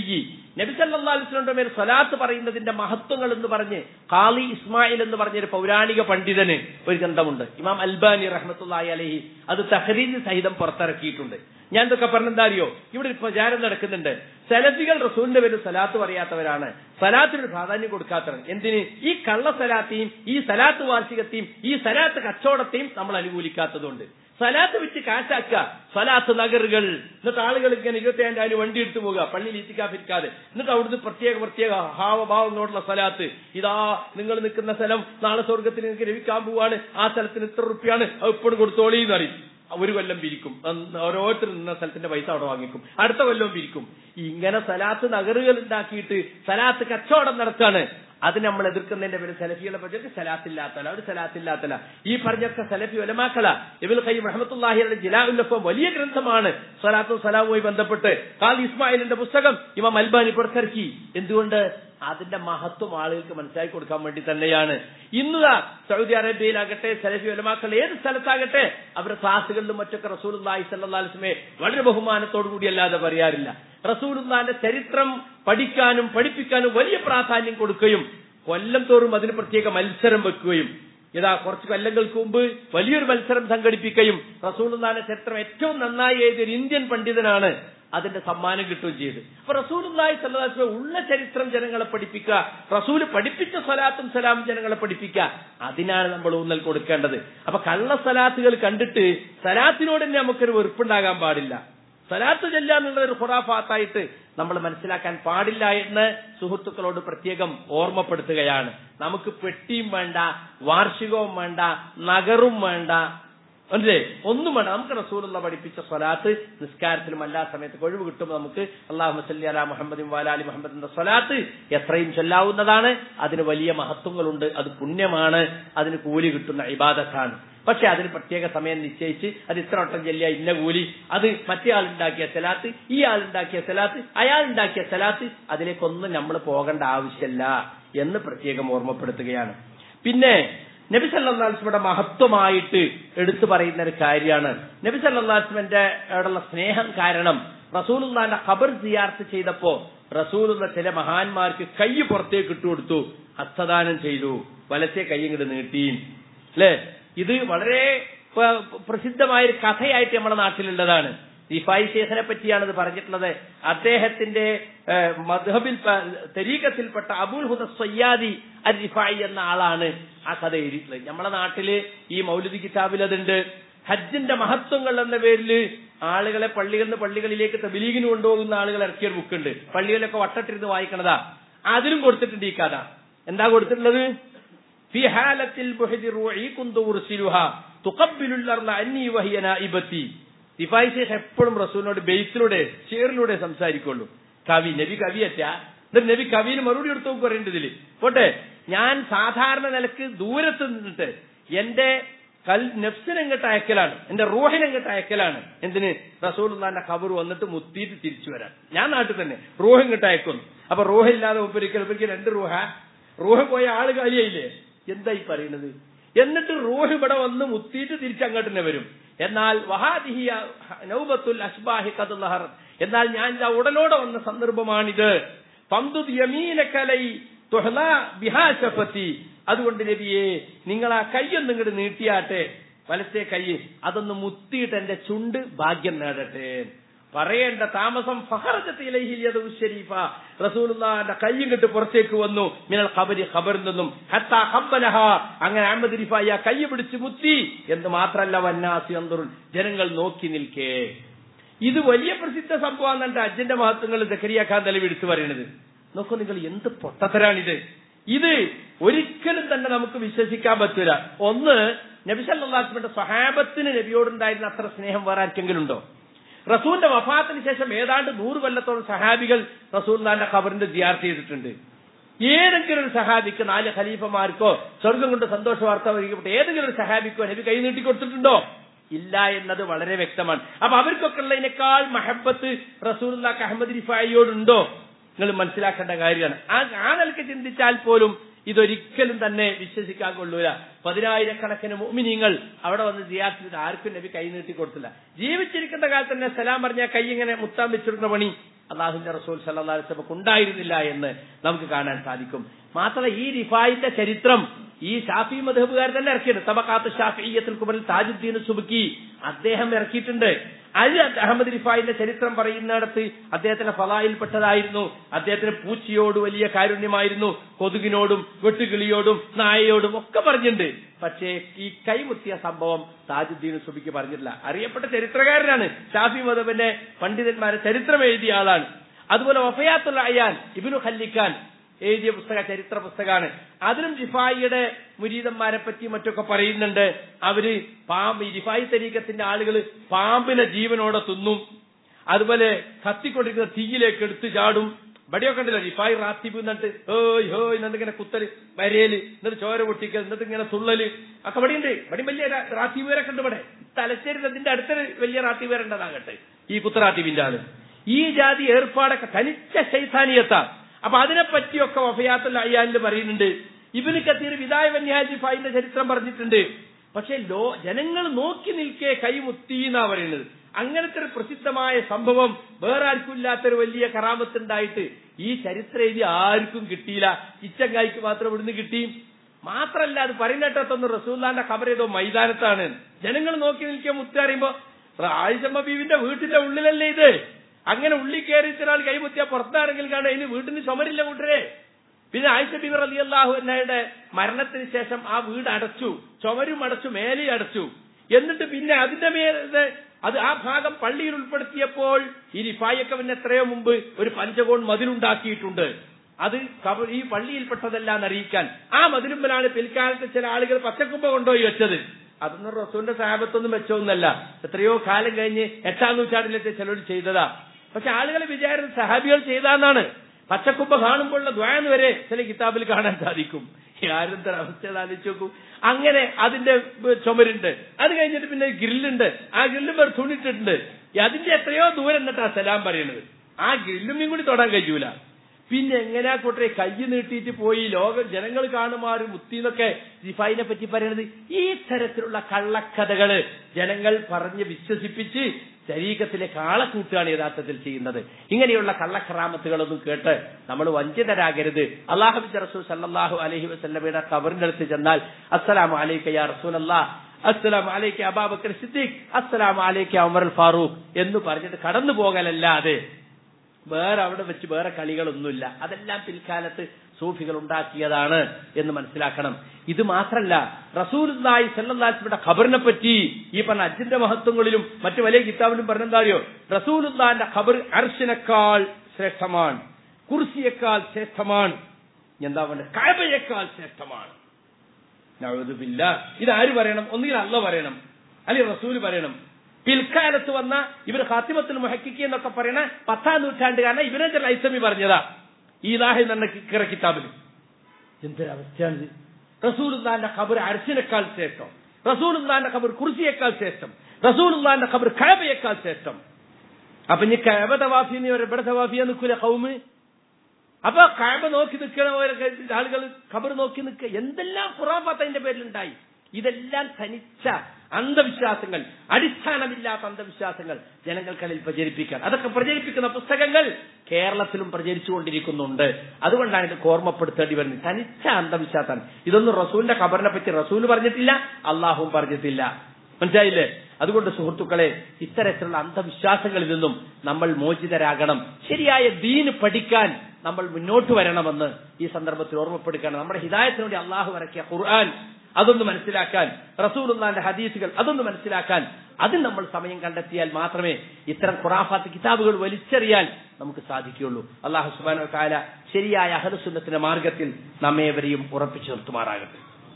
നബി സല്ലല്ലാഹു അലൈഹി വസല്ലമയുടെ മേൽ സ്വലാത്ത് പറയുന്നതിന്റെ മഹത്വങ്ങൾ എന്ന് പറഞ്ഞ് ഖാലി ഇസ്മായിൽ എന്ന് പറഞ്ഞൊരു പൗരാണിക പണ്ഡിതന് ഒരു ഗ്രന്ഥമുണ്ട് ഇമാം അൽബാനി റഹ്മത്തുള്ളാഹി അലൈഹി അത് തഹരീജ് സഹിതം പുറത്തിറക്കിയിട്ടുണ്ട് ഞാൻ ഇതൊക്കെ പറഞ്ഞെന്താ അറിയോ ഇവിടെ ഒരു പ്രചാരം നടക്കുന്നുണ്ട് സലഫികൾ റസൂലിന്റെ പേരിൽ സലാത്ത് പറയാത്തവരാണ് സലാത്തിന് പ്രാധാന്യം കൊടുക്കാത്തവർ എന്തിന് ഈ കള്ള സലാത്തെയും ഈ സലാത്ത് വാർഷികത്തെയും ഈ സലാത്ത് കച്ചവടത്തെയും നമ്മൾ അനുകൂലിക്കാത്തതുകൊണ്ട് സലാത്ത് വെച്ച് കാശാക്കുക സലാത്ത് നഗറുകൾ എന്നിട്ട് ആളുകൾ ഇങ്ങനെ ഇരുപത്തിയേഴാം അതിന് വണ്ടി എടുത്തു പോകുക പള്ളിയിൽ ഇത്തിക്കാഫിരിക്കാതെ എന്നിട്ട് അവിടുന്ന് പ്രത്യേക പ്രത്യേക ഹാവഭാവങ്ങളോടുള്ള സലാത്ത് ഇതാ നിങ്ങൾ നിൽക്കുന്ന സ്ഥലം നാളെ സ്വർഗത്തിൽ നിങ്ങൾക്ക് ലഭിക്കാൻ പോവാണ് ആ സ്ഥലത്തിന് ഇത്ര റുപ്യാണ് അത് ഇപ്പോഴും കൊടുത്തോളി എന്ന് അറിയും ഒരു കൊല്ലം പിരിക്കും ഓരോരുത്തർ നിന്ന സ്ഥലത്തിന്റെ പൈസ അവിടെ വാങ്ങിക്കും അടുത്ത കൊല്ലവും പിരിക്കും ഇങ്ങനെ സലാത്ത് നഗറുകൾ ഉണ്ടാക്കിയിട്ട് സലാത്ത് കച്ചവടം നടത്താണ് അത് നമ്മൾ എതിർക്കുന്നതിന്റെ പേര് സലഫികളെ പറ്റി സലാത്തില്ലാത്തല ഒരു സലാത്തില്ലാത്തല ഈ പറഞ്ഞൊക്കെ സലഫി ഒലമാക്കള ഇബുൽ ഖയ്യം റഹ്മത്തുള്ളാഹിയുടെ ജിലാഉല്ലഫ വലിയ ഗ്രന്ഥമാണ് സലാത്തും സലാമുമായി ബന്ധപ്പെട്ട് കാൽ ഇസ്മായിലിന്റെ പുസ്തകം ഇമാം അൽബാനി പുറത്തിറക്കി എന്തുകൊണ്ട് അതിന്റെ മഹത്വം ആളുകൾക്ക് മനസ്സിലാക്കി കൊടുക്കാൻ വേണ്ടി തന്നെയാണ് ഇന്ന് സൗദി അറേബ്യയിലാകട്ടെ സലഫി ഒലമാക്കൾ ഏത് സ്ഥലത്താകട്ടെ അവരുടെ ക്ലാസ്സുകളിലും മറ്റൊക്കെ റസൂൽ സല്ലാസ്മെ വളരെ ബഹുമാനത്തോടു കൂടി അല്ലാതെ പറയാറില്ല റസൂലുള്ളാന്റെ ചരിത്രം പഠിക്കാനും പഠിപ്പിക്കാനും വലിയ പ്രാധാന്യം കൊടുക്കുകയും കൊല്ലം തോറും അതിന് പ്രത്യേക മത്സരം വെക്കുകയും ഇതാ കുറച്ച് കൊല്ലങ്ങൾക്ക് മുമ്പ് വലിയൊരു മത്സരം സംഘടിപ്പിക്കുകയും റസൂലുള്ളാന്റെ ചരിത്രം ഏറ്റവും നന്നായി എഴുതിയ ഇന്ത്യൻ പണ്ഡിതനാണ് അതിന്റെ സമ്മാനം കിട്ടുകയും ചെയ്തു അപ്പൊ റസൂലുള്ളാഹി സല്ലാസ്മ ഉള്ള ചരിത്രം ജനങ്ങളെ പഠിപ്പിക്കുക റസൂല് പഠിപ്പിച്ച സ്വലാത്തും സലാം ജനങ്ങളെ പഠിപ്പിക്കുക അതിനാണ് നമ്മൾ ഊന്നൽ കൊടുക്കേണ്ടത് അപ്പൊ കള്ള സലാത്തുകൾ കണ്ടിട്ട് സലാത്തിനോട് തന്നെ നമുക്കൊരു വെറുപ്പുണ്ടാകാൻ പാടില്ല സലാത്ത് ചെല്ല എന്നുള്ള ഒരു ഖുറാഫാത്തായിട്ട് നമ്മൾ മനസ്സിലാക്കാൻ പാടില്ല എന്ന് സുഹൃത്തുക്കളോട് പ്രത്യേകം ഓർമ്മപ്പെടുത്തുകയാണ് നമുക്ക് പെട്ടിയും വേണ്ട വാർഷികവും വേണ്ട നഗറും വേണ്ട അല്ലേ ഒന്നും വേണ്ട നമുക്ക് റസൂലുള്ള പഠിപ്പിച്ച സ്വലാത്ത് നിസ്കാരത്തിലും എല്ലാ സമയത്തും ഒഴിവ് കിട്ടുമ്പോൾ നമുക്ക് അള്ളാഹു സല്ലി അല മുഹമ്മദും വാലാലി മുഹമ്മദിന്റെ സ്വലാത്ത് എത്രയും ചൊല്ലാവുന്നതാണ് അതിന് വലിയ മഹത്വങ്ങളുണ്ട് അത് പുണ്യമാണ് അതിന് കൂലി കിട്ടുന്ന ഇബാദത്താണ് പക്ഷെ അതിന് പ്രത്യേക സമയം നിശ്ചയിച്ച് അത് ഇത്ര വട്ടം ചെല്ലിയ ഇന്ന കൂലി അത് മറ്റേ ആളുണ്ടാക്കിയ സലാത്ത് ഈ ആളുണ്ടാക്കിയ സലാത്ത് അയാൾ ഉണ്ടാക്കിയ സലാത്ത് അതിലേക്കൊന്നും നമ്മൾ പോകേണ്ട ആവശ്യമില്ല എന്ന് പ്രത്യേകം ഓർമ്മപ്പെടുത്തുകയാണ് പിന്നെ നബി സല്ലാസ്മയുടെ മഹത്വമായിട്ട് എടുത്തു പറയുന്ന ഒരു കാര്യമാണ് നബി സല്ലാസ്മന്റെ ഉള്ള സ്നേഹം കാരണം റസൂലുള്ളാന്റെ ഖബർ സിയാർത്ത് ചെയ്തപ്പോ റസൂലുള്ള ചില മഹാന്മാർക്ക് കൈ പുറത്തേക്ക് ഇട്ടുകൊടുത്തു ഹസ്തദാനം ചെയ്തു വലത്തെ കൈ ഇങ്ങോട്ട് നീട്ടി അല്ലേ ഇത് വളരെ പ്രസിദ്ധമായ ഒരു കഥയായിട്ട് നമ്മുടെ നാട്ടിലുള്ളതാണ് റിഫായി ശേഖനെ പറ്റിയാണ് ഇത് പറഞ്ഞിട്ടുള്ളത് അദ്ദേഹത്തിന്റെ മധബിൽ തെരീക്കത്തിൽപ്പെട്ട അബുൽ ഹുദ സയ്യാദി അൽ റിഫായി എന്ന ആളാണ് ആ കഥ എഴുതിയിട്ടുള്ളത് നമ്മുടെ നാട്ടില് ഈ മൗലിദ് കിതാബിൽ അതുണ്ട് ഹജ്ജിന്റെ മഹത്വങ്ങൾ എന്ന പേരിൽ ആളുകളെ പള്ളികളിൽ നിന്ന് പള്ളികളിലേക്ക് തബിലീഗിന് കൊണ്ടുപോകുന്ന ആളുകൾ ഇറക്കിയ ബുക്കുണ്ട് പള്ളികളിലൊക്കെ വട്ടട്ടിരുന്ന് വായിക്കണതാ അതിലും കൊടുത്തിട്ടുണ്ട് ഈ കഥ എന്താ കൊടുത്തിട്ടുള്ളത് في حالة البحث روعي كنت أرسلها تقبل الأرض أني وهي نائبتي ദിഫായി ഷേഖ് എപ്പോഴും റസൂലിനോട് ബെയ്ത്തിലൂടെ ഷെയറിലൂടെ സംസാരിക്കുള്ളൂ കവി നബി കവിയറ്റ എന്നിട്ട് നബി കവിന് മറുപടി എടുത്തു പറയേണ്ടതില് പോട്ടെ ഞാൻ സാധാരണ നിലക്ക് ദൂരത്ത് നിന്നിട്ട് എന്റെ കൽ നെഫ്സിനെങ്ങട്ട് അയക്കലാണ് എന്റെ റൂഹിനെങ്ങട്ട് അയക്കലാണ് എന്തിന് റസൂലിന്റെ ഖബർ വന്നിട്ട് മുത്തിയിട്ട് തിരിച്ചു വരാൻ ഞാൻ നാട്ടിൽ തന്നെ റൂഹ് ഇങ്ങോട്ട് അയക്കുന്നു അപ്പൊ റൂഹില്ലാതെ ഒപ്പരിക്കൽ ഒപ്പരിക്കൽ രണ്ട് റൂഹ റൂഹ് പോയ ആള് കാലിയായില്ലേ എന്തായി പറയുന്നത് എന്നിട്ട് റൂഹ് ഇവിടെ വന്ന് മുത്തിയിട്ട് തിരിച്ചങ്ങോട്ട് തന്നെ വരും എന്നാൽ വഹാദിഹിയ നൗബത്തുൽ അഷ്ബാഹി കതുലഹർ എന്നാൽ ഞാൻ ഇതാ ഉടലോടെ വന്ന സന്ദർഭമാണിത് പന്തുദ് യമീനക്കലൈ തുഹ്ല ബിഹാശഫത്തി അതുകൊണ്ട് നബിയെ നിങ്ങൾ ആ കൈയൊന്നും ഇങ്ങോട്ട് നീട്ടിയാട്ടെ വലത്തെ കൈ അതൊന്ന് മുത്തിയിട്ട് എന്റെ ചുണ്ട് ഭാഗ്യം നേടട്ടെ പറയേണ്ട താമസം ഫഹറജത്തിലഹിലിയതുശരീഫ റസൂലുള്ളാന്റെ കയ്യും കെട്ട് പുറത്തേക്ക് വന്നു മിനൽ ഖബരി ഖബറിൽ നിന്നും ഹത്താ ഖബ്ബലഹ അങ്ങനെ അഹമ്മദ് റിഫായ കൈ പിടിച്ച് മുത്തി എന്ന് മാത്രല്ല വന്നാസി അന്തറുൽ ജനങ്ങൾ നോക്കി നിൽക്കേ ഇത് വലിയ പ്രസിദ്ധ സംഭവം എന്നിട്ട് അജ്ജന്റെ മഹത്വങ്ങൾ സക്കരിയ ഖാൻ തലവി എടുത്തു പറയുന്നത് നോക്കൂ നിങ്ങൾ എന്ത് പൊട്ടത്തരാണിത് ഇത് ഒരിക്കലും തന്നെ നമുക്ക് വിശ്വസിക്കാൻ പറ്റൂല ഒന്ന് നബി സല്ലാസ്മിന്റെ സ്വഹാബത്തിന് നബിയോടുണ്ടായിരുന്ന അത്ര സ്നേഹം വേറെ ആർക്കെങ്കിലും ഉണ്ടോ റസൂലിന്റെ വഫാത്തിന് ശേഷം ഏതാണ്ട് നൂറ് കൊല്ലത്തോളം സഹാബികൾ റസൂലിന്റെ ഖബറിന്റെ ജിയാർത്ത് ചെയ്തിട്ടുണ്ട് ഏതെങ്കിലും ഒരു സഹാബിക്ക് നാല് ഖലീഫമാർക്കോ സ്വർഗം കൊണ്ട് സന്തോഷ വാർത്ത വരികപ്പെട്ട ഏതെങ്കിലും ഒരു സഹാബിക്കോ നബി കൈ നീട്ടി കൊടുത്തിട്ടുണ്ടോ ഇല്ല എന്നത് വളരെ വ്യക്തമാണ് അപ്പൊ അവർക്കൊക്കെ ഉള്ളതിനേക്കാൾ മഹബത്ത് റസൂലുള്ളാഹ് അഹമ്മദ് റിഫായിയോടുണ്ടോ നിങ്ങൾ മനസ്സിലാക്കേണ്ട കാര്യമാണ് ആ ആ നിലക്ക് ചിന്തിച്ചാൽ പോലും ഇതൊരിക്കലും തന്നെ വിശ്വസിക്കാൻ കൊള്ളൂല പതിനായിരക്കണക്കിന് മോമിനിങ്ങൾ അവിടെ വന്ന് ജിയാത്തിൽ ആർക്കും നബി കൈ നീട്ടി കൊടുത്തില്ല ജീവിച്ചിരിക്കുന്ന കാലത്ത് തന്നെ സലാം പറഞ്ഞ കൈ ഇങ്ങനെ മുത്താൻ വെച്ചിരുന്ന പണി അള്ളാഹുന്റെ റസൂൽ സല്ലാ വസ്ലമക്ക് ഉണ്ടായിരുന്നില്ല എന്ന് നമുക്ക് കാണാൻ സാധിക്കും മാത്രമല്ല ഈ റിഫായിന്റെ ചരിത്രം ഈ ഷാഫി മധബുകാർ തന്നെ ഇറക്കിയിട്ടുണ്ട് തബക്കാത്ത് ഷാഫിയത്തിൽ കുബറിൽ താജുദ്ദീൻ സുബുക്കി അദ്ദേഹം ഇറക്കിയിട്ടുണ്ട് അലി അഹമ്മദ് റിഫായിന്റെ ചരിത്രം പറയുന്നിടത്ത് അദ്ദേഹത്തിന്റെ ഫലായിൽപ്പെട്ടതായിരുന്നു അദ്ദേഹത്തിന് പൂച്ചയോട് വലിയ കാരുണ്യമായിരുന്നു കൊതുകിനോടും വെട്ടുകിളിയോടും നായയോടും ഒക്കെ പറഞ്ഞിട്ടുണ്ട് പക്ഷേ ഈ കൈമുത്തിയ സംഭവം താജുദ്ദീൻ സുബിക്ക് പറഞ്ഞിട്ടില്ല അറിയപ്പെട്ട ചരിത്രകാരനാണ് ഷാഫി മധബിന്റെ പണ്ഡിതന്മാരെ ചരിത്രം എഴുതിയ ആളാണ് അതുപോലെ വഫയാത്തുള്ള അയ്യാൻ ഇബിനു ഖല്ലിഖാൻ എഴുതിയ പുസ്തക ചരിത്ര പുസ്തകമാണ് അതിലും റിഫായിയുടെ മുരീതന്മാരെ പറ്റി മറ്റൊക്കെ പറയുന്നുണ്ട് അവര് പാമ്പ് ഈ റിഫായി തരീക്കത്തിന്റെ ആളുകൾ പാമ്പിനെ ജീവനോടെ തിന്നും അതുപോലെ കത്തിക്കൊണ്ടിരിക്കുന്ന തീയിലേക്ക് എടുത്തു ചാടും ഇവിടെയൊക്കെ ഉണ്ടല്ലോ റിഫായി റാത്തിബ് എന്നിട്ട് ഹോയ് ഹോയ് എന്നിട്ട് ഇങ്ങനെ കുത്തല് വരേല് എന്നിട്ട് ചോര പൊട്ടിക്കൽ എന്നിട്ട് ഇങ്ങനെ തുള്ളല് ഒക്കെ ഇവിടെയുണ്ട് ഇവിടെ വലിയ റാത്തീവേരൊക്കെ ഉണ്ട് ഇവിടെ തലശ്ശേരി അതിന്റെ അടുത്തൊരു വലിയ റാത്തീവേരുണ്ടതാകട്ടെ ഈ കുത്തറാത്തീവിന്റെ ആള് ഈ ജാതി ഏർപ്പാടൊക്കെ തനിച്ച ശൈതാനിയത്താണ് അപ്പൊ അതിനെപ്പറ്റിയൊക്കെ വഫയാത്തുൽ അയ്യാനിൽ പറയുന്നുണ്ട് ഇബിന് കത്തീർ വിദായ വന്യാജി ഫായിന്റെ ചരിത്രം പറഞ്ഞിട്ടുണ്ട് പക്ഷെ ലോ ജനങ്ങൾ നോക്കി നിൽക്കെ കൈമുത്തി എന്നാ പറയുന്നത് അങ്ങനത്തെ ഒരു പ്രസിദ്ധമായ സംഭവം വേറെ ആർക്കും ഇല്ലാത്തൊരു വലിയ കറാമത്തുണ്ടായിട്ട് ഈ ചരിത്രം എഴുതി ആർക്കും കിട്ടിയില്ല ഇച്ചങ്കായ്ക്ക് മാത്രം ഇവിടുന്ന് കിട്ടി മാത്രല്ല അത് പറയുന്നിട്ടത്തൊന്ന് റസൂല്ലാന്റെ ഖബർ ഏതോ മൈതാനത്താണ് ജനങ്ങൾ നോക്കി നിൽക്കുക മുത്തറിയുമ്പോ ആയിഷമ്മ ബീവിന്റെ വീട്ടിന്റെ ഉള്ളിലല്ലേ ഇത് അങ്ങനെ ഉള്ളിൽ കയറി ഒരാൾ കൈമുത്തിയ പുറത്താണെങ്കിൽ കാണാൻ ഇനി വീട്ടിന് ചുമരില്ല കൂട്ടരെ പിന്നെ ആയിഷ ബിബർ അലി അള്ളാഹു എന്നയുടെ മരണത്തിന് ശേഷം ആ വീട് അടച്ചു ചുമരും അടച്ചു മേലെ അടച്ചു എന്നിട്ട് പിന്നെ അതിന്റെ മേലെ അത് ആ ഭാഗം പള്ളിയിൽ ഉൾപ്പെടുത്തിയപ്പോൾ ഈ റിഫായൊക്കെ പിന്നെ എത്രയോ മുമ്പ് ഒരു പഞ്ചകോൺ മതിലുണ്ടാക്കിയിട്ടുണ്ട് അത് ഈ പള്ളിയിൽപ്പെട്ടതല്ല എന്നറിയിക്കാൻ ആ മതിലുമ്പലാണ് പിൽക്കാലത്ത് ചില ആളുകൾ പച്ചക്കുമ്പ കൊണ്ടുപോയി വെച്ചത് അതൊന്നും റസൂലിന്റെ സാഹബത്തൊന്നും വെച്ചൊന്നല്ല എത്രയോ കാലം കഴിഞ്ഞ് എട്ടാം നൂറ്റാണ്ടിലെത്തി ചിലർ ചെയ്തതാ പക്ഷെ ആളുകൾ വിചാരിച്ച സഹാബികൾ ചെയ്താന്നാണ് പച്ചക്കുമ്പ കാണുമ്പോഴുള്ള ദ്വാന്ന് വരെ ചില കിതാബിൽ കാണാൻ സാധിക്കും ആരും അവസ്ഥ ആലോചിച്ച് നോക്കൂ അങ്ങനെ അതിന്റെ ചുമരുണ്ട് അത് കഴിഞ്ഞിട്ട് പിന്നെ ഗ്രില്ലുണ്ട് ആ ഗ്രില്ലും പേർ തുണിട്ടിട്ടുണ്ട് അതിന്റെ എത്രയോ ദൂരം എന്നിട്ടാ സലാം പറയുന്നത് ആ ഗ്രില്ലും കൂടി തൊടാൻ കഴിയൂല പിന്നെ എങ്ങനെയാ കൂട്ടരെ കൈ നീട്ടിയിട്ട് പോയി ലോകം ജനങ്ങൾ കാണുമാറ് മുത്തിന്നൊക്കെ റിഫായിനെ പറ്റി പറയുന്നത് ഈ തരത്തിലുള്ള കള്ളക്കഥകള് ജനങ്ങൾ പറഞ്ഞ് വിശ്വസിപ്പിച്ച് ശരീരത്തിലെ കാളക്കൂട്ടാണ് യഥാർത്ഥത്തിൽ ചെയ്യുന്നത് ഇങ്ങനെയുള്ള കള്ളക്കറാമത്തുകളൊന്നും കേട്ട് നമ്മൾ വഞ്ചിതരാകരുത് അള്ളാഹു റസൂൽ സല്ലാഹു അലഹി വസ്ല്ലമയുടെ കബറിന്റെ അടുത്ത് ചെന്നാൽ അസ്സലാം അലൈക്ക യാ റസൂൽ അല്ലാ അസ്സലാം അലൈക്ക അബാബക്കർ സിദ്ദീഖ് അസ്സലാം അലൈക്ക ഉമർ ഫാറൂഖ് എന്ന് പറഞ്ഞിട്ട് കടന്നു പോകലല്ലാതെ വേറെ അവിടെ വെച്ച് വേറെ കളികളൊന്നുമില്ല അതെല്ലാം പിൽക്കാലത്ത് സൂഫികൾ ഉണ്ടാക്കിയതാണ് എന്ന് മനസ്സിലാക്കണം ഇത് മാത്രല്ല റസൂലുല്ലായി സല്ലാസ്മിയുടെ ഖബറിനെ പറ്റി ഈ പറഞ്ഞ അജിന്റെ മഹത്വങ്ങളിലും മറ്റു വലിയ കിതാബിലും പറഞ്ഞെന്താറിയോ റസൂലുല്ലാന്റെ ഖബർ അർഷിനേക്കാൾ ശ്രേഷ്ഠമാണ് കുർസിയേക്കാൾ ശ്രേഷ്ഠമാണ് എന്താ പറയുക കാബയേക്കാൾ ശ്രേഷ്ഠമാണ് നഴുതുമില്ല ഇത് ആര് പറയണം ഒന്നുകിൽ അല്ല പറയണം അല്ലെങ്കിൽ റസൂല് പറയണം പിൽക്കാലത്ത് വന്ന ഇവർ ഖാത്തിമത്തിൽ മുഹക്കിക്ക് എന്നൊക്കെ പറയണ പത്താം നൂറ്റാണ്ടുകാരനെ ഇവരെ ലൈസമി പറഞ്ഞതാ ഈ ലാഹി എന്ന കിറ കിതാബിൽ എന്തൊരവസ്ഥയാണിത് റസൂലുല്ലാന്റെ ഖബർ അരസിനേക്കാൾ ശ്രേഷ്ഠം റസൂലുല്ലാന്റെ ഖബർ കുർസിയേക്കാൾ ശ്രേഷ്ഠം റസൂലുല്ലാന്റെ ഖബർ കഴബയേക്കാൾ ശ്രേഷ്ഠം അപ്പൊ ഇനി കഴബ തവാഫി എന്ന് ഇവിടെ തവാഫിയാ നിൽക്കൂല കൗമ് അപ്പൊ കഴബ നോക്കി നിൽക്കണ ആളുകൾ ഖബർ നോക്കി നിൽക്കുക എന്തെല്ലാം ഖുറാഫാത്ത് അതിന്റെ പേരിലുണ്ടായി ഇതെല്ലാം തനിച്ച അന്ധവിശ്വാസങ്ങൾ അടിസ്ഥാനമില്ലാത്ത അന്ധവിശ്വാസങ്ങൾ ജനങ്ങൾക്കിടയിൽ പ്രചരിപ്പിക്കാൻ അതൊക്കെ പ്രചരിപ്പിക്കുന്ന പുസ്തകങ്ങൾ കേരളത്തിലും പ്രചരിച്ചുകൊണ്ടിരിക്കുന്നുണ്ട് അതുകൊണ്ടാണ് ഇത് ഓർമ്മപ്പെടുത്തേണ്ടി വരുന്നത് തനിച്ച അന്ധവിശ്വാസമാണ് ഇതൊന്നും റസൂലിന്റെ ഖബറിനെ പറ്റി റസൂൽ പറഞ്ഞിട്ടില്ല അള്ളാഹും പറഞ്ഞിട്ടില്ല മനസ്സിലായില്ലേ അതുകൊണ്ട് സുഹൃത്തുക്കളെ ഇത്തരത്തിലുള്ള അന്ധവിശ്വാസങ്ങളിൽ നിന്നും നമ്മൾ മോചിതരാകണം ശരിയായ ദീന് പഠിക്കാൻ നമ്മൾ മുന്നോട്ട് വരണമെന്ന് ഈ സന്ദർഭത്തിൽ ഓർമ്മപ്പെടുക്കുകയാണ് നമ്മുടെ ഹിദായത്തിനു വേണ്ടി അള്ളാഹു ഇറക്കിയ ഖുർആൻ അതൊന്ന് മനസ്സിലാക്കാൻ റസൂലുള്ളാന്റെ ഹദീസുകൾ അതൊന്ന് മനസ്സിലാക്കാൻ അതിൽ നമ്മൾ സമയം കണ്ടെത്തിയാൽ മാത്രമേ ഇത്തരം ഖുറാഫാത്ത് കിതാബുകൾ വലിച്ചെറിയാൻ നമുക്ക് സാധിക്കുകയുള്ളൂ അള്ളാഹു സുബാനോ കാല ശരിയായ അഹദുസുന്നത്തിന്റെ മാർഗത്തിൽ നമ്മേവരെയും ഉറപ്പിച്ചു നിർത്തുമാറാകട്ടെ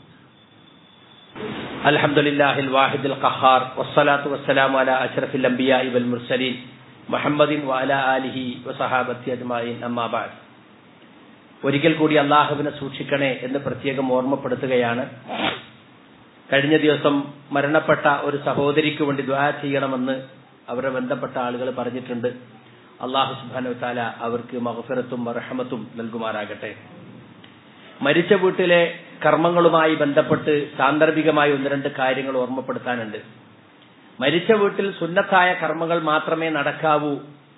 الحمد لله الواحد القهار والصلاة والسلام على أشرف الأنبياء والمرسلين محمد وعلى آله وصحابته أجمعين أما بعد ഒരിക്കൽ കൂടി അള്ളാഹുവിനെ സൂക്ഷിക്കണേ എന്ന് പ്രത്യേകം ഓർമ്മപ്പെടുത്തുകയാണ് കഴിഞ്ഞ ദിവസം മരണപ്പെട്ട ഒരു സഹോദരിക്ക് വേണ്ടി ദ്വാ ചെയ്യണമെന്ന് അവരെ ബന്ധപ്പെട്ട ആളുകൾ പറഞ്ഞിട്ടുണ്ട് അള്ളാഹു സുബാനു താല അവർക്ക് മഹഫിറത്തും റഹമത്തും നൽകുമാറാകട്ടെ മരിച്ച വീട്ടിലെ കർമ്മങ്ങളുമായി ബന്ധപ്പെട്ട് സാന്ദർഭികമായി ഒന്ന് രണ്ട് കാര്യങ്ങൾ ഓർമ്മപ്പെടുത്താനുണ്ട് മരിച്ച വീട്ടിൽ സുന്നത്തായ കർമ്മങ്ങൾ മാത്രമേ നടക്കാവൂ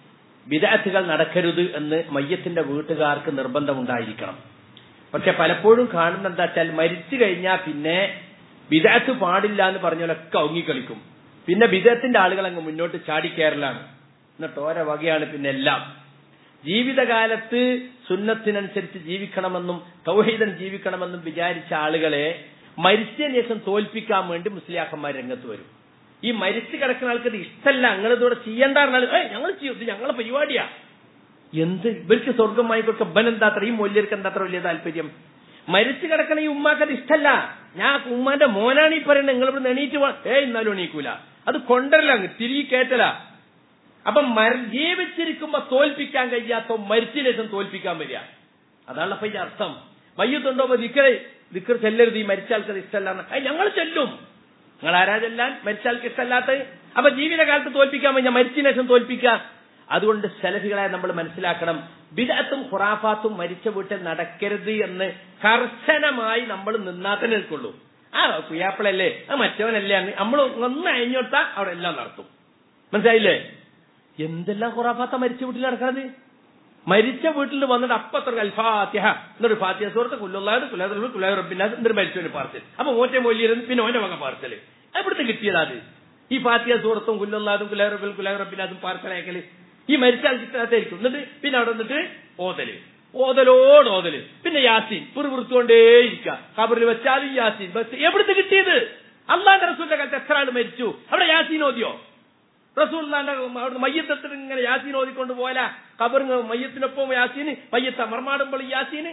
വിദാത്തുകൾ നടക്കരുത് എന്ന് മയ്യത്തിന്റെ വീട്ടുകാർക്ക് നിർബന്ധമുണ്ടായിരിക്കണം പക്ഷെ പലപ്പോഴും കാണുന്ന എന്താ വെച്ചാൽ മരിച്ചു കഴിഞ്ഞാൽ പിന്നെ വിദാത്ത് പാടില്ല എന്ന് പറഞ്ഞാലൊക്കെ ഒങ്ങിക്കളിക്കും പിന്നെ വിദത്തിന്റെ ആളുകൾ അങ്ങ് മുന്നോട്ട് ചാടിക്കയറലാണ് എന്നിട്ട് ഓരോ വകയാണ് പിന്നെ എല്ലാം ജീവിതകാലത്ത് സുന്നത്തിനനുസരിച്ച് ജീവിക്കണമെന്നും തൗഹീദൻ ജീവിക്കണമെന്നും വിചാരിച്ച ആളുകളെ മരിച്ചതിന് ശേഷം തോൽപ്പിക്കാൻ വേണ്ടി മുസ്ലിയാക്കന്മാർ രംഗത്ത് വരും ഈ മരിച്ചു കിടക്കുന്ന ആൾക്ക് ഇത് ഇഷ്ടമല്ല നിങ്ങൾ ഇതോടെ ചെയ്യണ്ടായിരുന്നാൽ ഞങ്ങൾ ചെയ്യും ഇത് ഞങ്ങളെ പരിപാടിയാ എന്ത് ഇവർക്ക് സ്വർഗം വാങ്ങിക്കൊടുക്ക ബൻ എന്താ അത്ര ഈ മൂല്യർക്ക് എന്താ അത്ര വലിയ താല്പര്യം മരിച്ചു കിടക്കണ ഈ ഉമ്മാക്ക് അത് ഇഷ്ടല്ല ഞാൻ ഉമ്മാന്റെ മോനാണ് ഈ പറയുന്നത് നിങ്ങൾ ഇവിടെ എണീറ്റ് ഏ ഇന്നാലും എണീക്കൂല അത് കൊണ്ടല്ല അങ്ങ് തിരികെ കയറ്റല അപ്പൊ മര ജീവിച്ചിരിക്കുമ്പോ തോൽപ്പിക്കാൻ കഴിയാത്ത മരിച്ച ശേഷം തോൽപ്പിക്കാൻ വരിക അതാണ് അപ്പൊ ഇതിന്റെ അർത്ഥം മയ്യത്തുണ്ടോ ദിക്കറെ ദിക്കർ ചെല്ലരുത് ഈ മരിച്ച ആൾക്കത് ഇഷ്ടമല്ല അത് ഞങ്ങൾ ചെല്ലും നിങ്ങൾ ആരാ ചെല്ലാൻ മരിച്ച ആൾക്ക് ഇഷ്ടമല്ലാത്ത അപ്പൊ ജീവിതകാലത്ത് തോൽപ്പിക്കാൻ കഴിഞ്ഞാൽ മരിച്ചതിന് ശേഷം തോൽപ്പിക്കാം അതുകൊണ്ട് സെലഫികളെ നമ്മൾ മനസ്സിലാക്കണം ബിദത്തും ഖുറാഫാത്തും മരിച്ച വീട്ടിൽ നടക്കരുത് എന്ന് കർശനമായി നമ്മൾ നിന്നാ തന്നെ നിൽക്കുള്ളൂ ആ കുയാപ്പിളല്ലേ ആ മറ്റവനല്ലേ നമ്മൾ ഒന്ന് അയഞ്ഞോട്ടാ അവിടെ എല്ലാം നടത്തും മനസ്സിലായില്ലേ എന്തെല്ലാം ഖുറാഫാത്ത മരിച്ച വീട്ടിൽ നടക്കണത് മരിച്ച വീട്ടിൽ വന്നിട്ട് അപ്പത്ര അൽഫാത്തിഹ എന്നൊരു ഫാത്തിഹ സുഹൃത്ത് കുല്ലുള്ളായത് കുലാദുൽ കുലാ റബ്ബില്ലാസ് എന്നൊരു മരിച്ചവന് പാർസൽ അപ്പൊ ഓറ്റ മൊല്ലിയിരുന്നു പിന്നെ ഓന്റെ വക പാർസൽ എവിടുന്ന് കിട്ടിയതാ അത് ഈ ഫാത്തിഹ സുഹൃത്തും കുല്ലുള്ളാതും കുലാ റബ്ബിൽ കുലാ റബ്ബില്ലാസും പാർസൽ അയക്കല് ഈ മരിച്ചാൽ കിട്ടാത്തായിരിക്കും എന്നിട്ട് പിന്നെ അവിടെ നിന്നിട്ട് ഓതല് ഓതലോട് ഓതല് പിന്നെ യാസീൻ പുറവൃത്തുകൊണ്ടേയിരിക്കുക കബറിൽ വെച്ചാലും യാസീൻ ബസ് എവിടുന്ന് കിട്ടിയത് അള്ളാന്റെ റസൂലിന്റെ കാലത്ത് എത്ര ആൾ മരിച്ചു അവിടെ യാസീൻ ഓതിയോ റസൂല്ലാന്റെ അവിടുന്ന് മയ്യത്തത്തിന് ഇങ്ങനെ യാസീൻ ഓതിക്കൊണ്ട് പോല കബറിങ് മയ്യത്തിനൊപ്പം യാസീന് മയ്യത്ത മർമാടുമ്പോൾ യാസീന്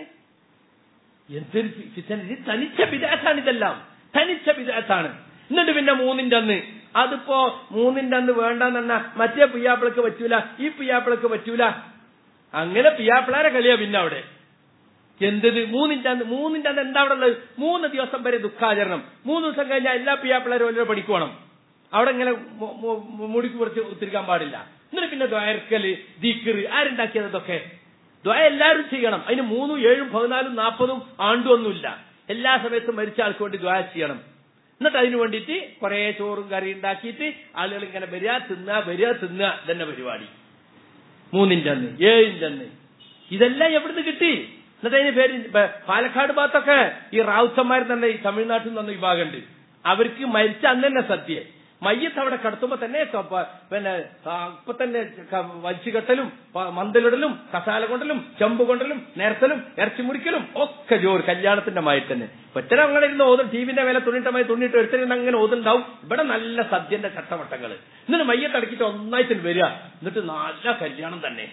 എന്തൊരു ഫിത്തന ഇത് തനിച്ച വിദാസാണ് ഇതെല്ലാം തനിച്ച വിദാസാണ് എന്നിട്ട് പിന്നെ മൂന്നിന്റെ അന്ന് അതിപ്പോ മൂന്നിന്റെ അന്ന് വേണ്ടെന്ന മറ്റേ പിയാപ്പിളക്ക് പറ്റൂല ഈ പിയാപ്പിളക്ക് പറ്റൂല അങ്ങനെ പിയാപ്പിളാരെ കളിയാ പിന്നെ അവിടെ എന്തത് മൂന്നിന്റെ അന്ന് മൂന്നിന്റെ അന്ന് എന്താ അവിടെ ഉള്ളത് മൂന്ന് ദിവസം വരെ ദുഃഖാചരണം മൂന്ന് ദിവസം കഴിഞ്ഞാൽ എല്ലാ പിയാപ്പിളാരും ഓരോ പണിക്ക് പോകണം അവിടെ ഇങ്ങനെ മുടിക്ക് കുറച്ച് ഒത്തിരിക്കാൻ പാടില്ല എന്നിട്ട് പിന്നെ ദ്വയർക്കല് ദീക്കറ് ആരുണ്ടാക്കിയത് ഇതൊക്കെ ദ്വയ എല്ലാവരും ചെയ്യണം അതിന് മൂന്നും ഏഴും പതിനാലും നാൽപ്പതും ആണ്ടും ഒന്നുമില്ല എല്ലാ സമയത്തും മരിച്ച ആൾക്ക് വേണ്ടി ദ്വയ ചെയ്യണം എന്നിട്ട് അതിന് വേണ്ടിയിട്ട് കുറെ ചോറും കറി ഉണ്ടാക്കിയിട്ട് ആളുകൾ ഇങ്ങനെ വരിക തിന്നുക വരിക തിന്നുക ഇതന്നെ പരിപാടി മൂന്നിന്റെ അന്ന് ഏഴിന്റെ അന്ന് ഇതെല്ലാം എവിടുന്ന് കിട്ടി എന്നിട്ട് അതിന് പേര് പാലക്കാട് ഭാഗത്തൊക്കെ ഈ റാവുത്തന്മാർ തന്നെ ഈ തമിഴ്നാട്ടിൽ നിന്ന് വിഭാഗമുണ്ട് അവർക്ക് മരിച്ച അന്ന് തന്നെ സത്യം മയ്യത്ത് അവിടെ കടത്തുമ്പോ തന്നെ പിന്നെ ഇപ്പൊ തന്നെ വലിച്ചു കെട്ടലും മന്തലിടലും കസാല കൊണ്ടലും ചെമ്പ് കൊണ്ടലും നേരത്തലും ഇറച്ചി മുറിക്കലും ഒക്കെ ജോർ കല്യാണത്തിന്റെ മായി തന്നെ ഒറ്റ അങ്ങനെ ഇരുന്ന് ഓതും ടിവിന്റെ മേലെ തുണിട്ടമായി തുണിയിട്ട് ഒരുത്തരുന്ന് അങ്ങനെ ഓതുണ്ടാവും ഇവിടെ നല്ല സദ്യന്റെ ചട്ടവട്ടങ്ങൾ എന്നിട്ട് മയ്യത്ത് അടക്കിട്ട് ഒന്നായിട്ട് വരിക എന്നിട്ട് നല്ല കല്യാണം തന്നെ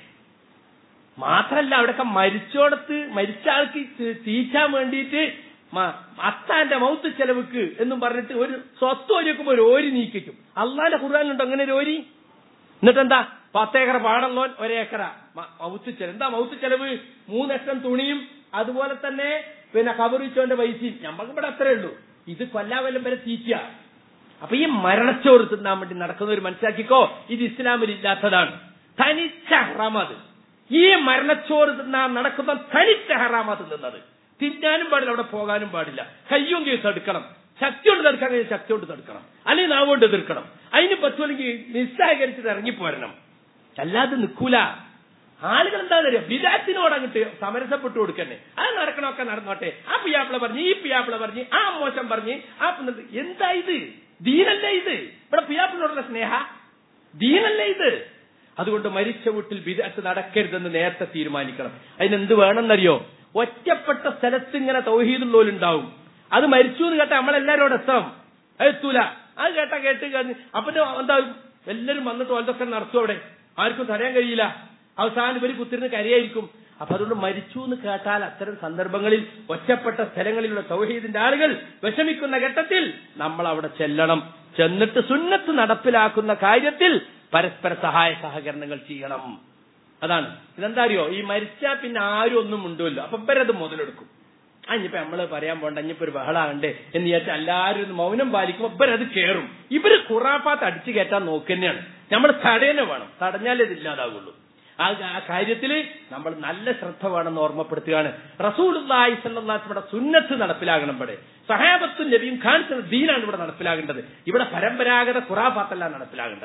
മാത്രല്ല അവിടെയൊക്കെ മരിച്ചോടത്ത് മരിച്ച ആൾക്ക് തീറ്റാൻ വേണ്ടിയിട്ട് അത്താന്റെ മൗത്ത് ചെലവുക്ക് എന്നും പറഞ്ഞിട്ട് ഒരു സ്വത്ത് ഒരുക്കുമ്പോ ഒരു ഓരി നീക്കിക്കും അള്ളാന്റെ ഖുർആാനുണ്ടോ അങ്ങനെ ഒരു ഓരി എന്നിട്ട് എന്താ പത്തേക്കറ പാടല്ലോ ഒരേക്കറ മൗത്ത് ചെലവ് എന്താ മൗത്ത് ചെലവ് മൂന്നക്ഷം തുണിയും അതുപോലെ തന്നെ പിന്നെ കബറിച്ചോന്റെ പൈസയും ഞമ്മക്ക് ഇവിടെ അത്രേ ഉള്ളൂ ഇത് കൊല്ലാവല്ലം വരെ തീറ്റ അപ്പൊ ഈ മരണച്ചോറ് തിന്നാൻ വേണ്ടി നടക്കുന്നവർ മനസ്സിലാക്കിക്കോ ഇത് ഇസ്ലാമിൽ ഇല്ലാത്തതാണ് തനിച്ച ഹറാമത് ഈ മരണച്ചോറ് തിന്നാൻ നടക്കുന്ന തനിച്ച ഹറാമത്ത് നിന്നത് തിന്നാനും പാടില്ല അവിടെ പോകാനും പാടില്ല കയ്യും കേസ് എടുക്കണം ശക്തി കൊണ്ട് തടുക്കാൻ കഴിഞ്ഞാൽ ശക്തി കൊണ്ട് തടുക്കണം അല്ലെങ്കിൽ നാവുകൊണ്ട് എതിർക്കണം അതിന് പറ്റുമെങ്കിൽ നിസ്സഹകരിച്ചിട്ട് ഇറങ്ങിപ്പോരണം അല്ലാതെ നിൽക്കൂല ആളുകൾ എന്താ അറിയാം വിരാറ്റിനോട് അങ്ങോട്ട് സമരസപ്പെട്ടു കൊടുക്കണ്ടേ അത് നടക്കണമൊക്കെ നടന്നോട്ടെ ആ പിയാപ്പിള പറഞ്ഞ് ഈ പിയാപ്പിള പറഞ്ഞ് ആ മോശം പറഞ്ഞ് ആ എന്താ ഇത് ദീനല്ലേ ഇത് ഇവിടെ പിയാപ്പിളോടുള്ള സ്നേഹ ദീനല്ലേ ഇത് അതുകൊണ്ട് മരിച്ച വീട്ടിൽ വിദഗ്ധ നടക്കരുതെന്ന് നേരത്തെ തീരുമാനിക്കണം അതിനെന്ത് വേണമെന്നറിയോ ഒറ്റപ്പെട്ട സ്ഥലത്ത് ഇങ്ങനെ തൗഹീദുള്ളവരുണ്ടാവും അത് മരിച്ചു എന്ന് കേട്ടാ നമ്മളെല്ലാരോട് എത്തണം അത് എത്തൂല അത് കേട്ടാ കേട്ട് കഴിഞ്ഞ് അപ്പൊ എന്താ എല്ലാരും വന്നിട്ട് ഓലതൊക്കെ നടത്തും അവിടെ ആർക്കും തടയാൻ കഴിയില്ല അവസാനം ഇവര് കുത്തിരുന്ന് കരയായിരിക്കും അപ്പൊ അതുകൊണ്ട് മരിച്ചു എന്ന് കേട്ടാൽ അത്തരം സന്ദർഭങ്ങളിൽ ഒറ്റപ്പെട്ട സ്ഥലങ്ങളിലുള്ള തൗഹീദിന്റെ ആളുകൾ വിഷമിക്കുന്ന ഘട്ടത്തിൽ നമ്മൾ അവിടെ ചെല്ലണം ചെന്നിട്ട് സുന്നത്ത് നടപ്പിലാക്കുന്ന കാര്യത്തിൽ പരസ്പര സഹായ സഹകരണങ്ങൾ ചെയ്യണം അതാണ് ഇതെന്താ അറിയോ ഈ മരിച്ചാ പിന്നെ ആരും ഒന്നും ഉണ്ടല്ലോ അപ്പൊ ഇവരത് മുതലെടുക്കും അഞ്ഞിപ്പോ നമ്മള് പറയാൻ പോണ്ട അഞ്ഞിപ്പോ ഒരു ബഹളാണ്ട് എന്ന് വിചാരിച്ചാൽ എല്ലാവരും ഒന്ന് മൗനം പാലിക്കുമ്പോ ഇവരത് കയറും ഇവര് ഖുറാഫാത്ത് അടിച്ചു കയറ്റാൻ നോക്കുന്നതാണ് നമ്മൾ തടയനെ വേണം തടഞ്ഞാലേ ഇത് ഇല്ലാതാവുള്ളൂ ആ ആ കാര്യത്തിൽ നമ്മൾ നല്ല ശ്രദ്ധ വേണമെന്ന് ഓർമ്മപ്പെടുത്തുകയാണ് റസൂലുള്ളാഹി സ്വല്ലല്ലാഹുടെ സുന്നത്ത് നടപ്പിലാകണം ഇവിടെ സഹാബത്തും നബിയും കാണിച്ച ദീനാണ് ഇവിടെ നടപ്പിലാകേണ്ടത് ഇവിടെ പരമ്പരാഗത ഖുറാഫാത്തല്ല നടപ്പിലാകേണ്ടത്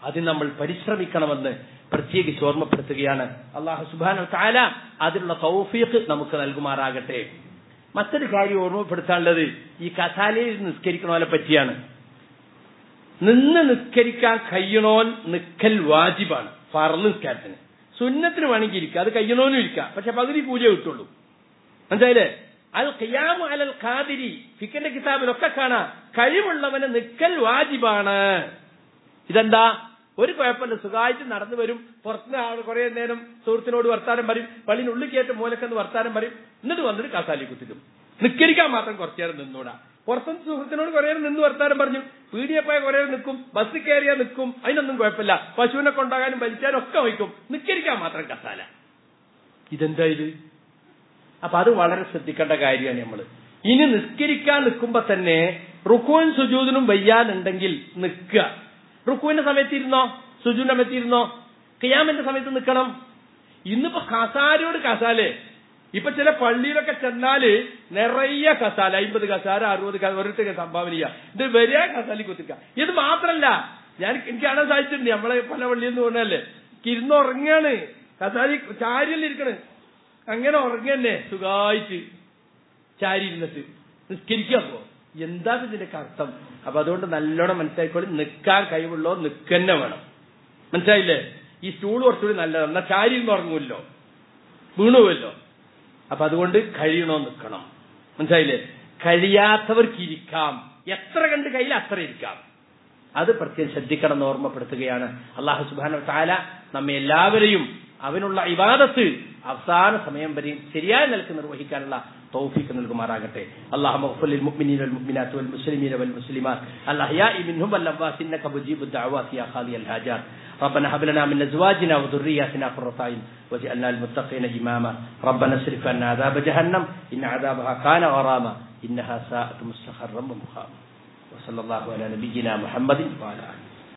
അതിന് നമ്മൾ പരിശ്രമിക്കണമെന്ന് പ്രത്യേകിച്ച് ഓർമ്മപ്പെടുത്തുകയാണ് അള്ളാഹു സുബാന താല അതിനുള്ള തൗഫീഖ് നമുക്ക് നൽകുമാറാകട്ടെ മറ്റൊരു കാര്യം ഓർമ്മപ്പെടുത്താനുള്ളത് ഈ കസാലയിൽ നിസ്കരിക്കണോലെ പറ്റിയാണ് നിന്ന് നിസ്കരിക്കാൻ കഴിയണോൻ നിക്കൽ വാജിബാണ് ഫറന്ന് നിസ്കാരത്തിന് സുന്നത്തിന് വേണമെങ്കിൽ ഇരിക്കുക അത് കഴിയണോനും ഇരിക്കുക പക്ഷെ പകുതി പൂജ കിട്ടുള്ളൂ മനസ്സിലായില്ലേ അൽ ഖിയാമു അലൽ ഖാദിരി ഫിക്കന്റെ കിതാബിലൊക്കെ കാണാം കഴിവുള്ളവന് നിക്കൽ വാജിബാണ് ഇതെന്താ ഒരു കുഴപ്പമില്ല സുഖമായിട്ട് നടന്നു വരും പുറത്തുനിന്ന് ആൾ കുറെ നേരം സുഹൃത്തിനോട് വർത്താനം പറയും പള്ളിനുള്ളിൽ കയറ്റ മൂലക്കെന്ന് വർത്താനം പറയും എന്നിട്ട് വന്നിട്ട് കാസാലി കുത്തിക്കും നിക്കരിക്കാൻ മാത്രം കുറച്ചു നേരം നിന്നൂടാ പുറത്തുനിന്ന് സുഹൃത്തിനോട് കുറെ നേരം നിന്ന് വർത്താനം പറഞ്ഞു പീടിയെ പോയ കുറെ നേരം നിൽക്കും ബസ്സിൽ കയറിയാൽ നിൽക്കും അതിനൊന്നും കുഴപ്പമില്ല പശുവിനെ കൊണ്ടാകാനും വലിച്ചാനും ഒക്കെ വയ്ക്കും നിക്കരിക്കാൻ മാത്രം കസാല ഇതെന്താ ഇത് അപ്പൊ അത് വളരെ ശ്രദ്ധിക്കേണ്ട കാര്യമാണ് നമ്മൾ ഇനി നിസ്കരിക്കാൻ നിൽക്കുമ്പോ തന്നെ റുക്കുവൻ സുജൂദിനും വയ്യാനുണ്ടെങ്കിൽ നിൽക്കുക റുക്കുവിന്റെ സമയത്ത് ഇരുന്നോ സുജൂന്റെ സമയത്ത് ഇരുന്നോ കിയാമിന്റെ സമയത്ത് നിൽക്കണം ഇന്നിപ്പോ കസാരയോട് കസാലേ ഇപ്പൊ ചില പള്ളിയിലൊക്കെ ചെന്നാല് നിറയെ കസാല അമ്പത് കസാര അറുപത് ഓരോരുത്തർക്ക് സംഭാവന ചെയ്യുക ഇത് വരിക കസാലി കുത്തിക്ക ഇത് മാത്രല്ല ഞാൻ എനിക്ക് കാണാൻ സാധിച്ചിട്ടുണ്ട് നമ്മളെ പല പള്ളിയിൽ നിന്ന് പറഞ്ഞല്ലേ ഇരുന്ന് ഉറങ്ങാണ് കസാലി ചാരിയല്ലേ ഇരിക്കണ് അങ്ങനെ ഉറങ്ങന്നെ സുഖമായിട്ട് ചാരി ഇരുന്നിട്ട് നിസ്കരിക്കാപ്പോ എന്താ ഇതിന്റെ അർത്ഥം അപ്പൊ അതുകൊണ്ട് നല്ലോണം മനസ്സിലാക്കിക്കോളി നിൽക്കാൻ കഴിവുള്ളോ നിൽക്കന്നെ വേണം മനസ്സിലായില്ലേ ഈ സ്റ്റൂൾ കുറച്ചുകൂടി നല്ലതാണ് എന്നാ ചാരി ഇരുന്ന് ഉറങ്ങുമല്ലോ വീണുവല്ലോ അപ്പൊ അതുകൊണ്ട് കഴിയണോ നിൽക്കണം മനസ്സിലായില്ലേ കഴിയാത്തവർക്ക് ഇരിക്കാം എത്ര കണ്ട് കയ്യിൽ അത്ര ഇരിക്കാം അത് പ്രത്യേകം ശ്രദ്ധിക്കണം എന്ന് ഓർമ്മപ്പെടുത്തുകയാണ് അള്ളാഹു സുബാന താല നമ്മെ എല്ലാവരെയും അവനുള്ള ഇബാദത്ത് അവസാന സമയം വരെയും ശരിയായ നിലക്ക് നിർവഹിക്കാനുള്ള തൗഫീഖ് നൽകുമാറാകട്ടെ അള്ളാഹു മഗ്ഫിർ للمؤمنين والمؤمنات والمسلمين والمسلمات الأحياء منهم والأموات إنك مجيب الدعوات يا قاضي الحاجات ربنا هب لنا من أزواجنا وذرياتنا قرة أعين واجعلنا للمتقين إماما ربنا اصرف عنا عذاب جهنم إن عذابها كان غراما إنها ساءت مستقرا ومقاما وصلى الله على نبينا محمد وعلى آله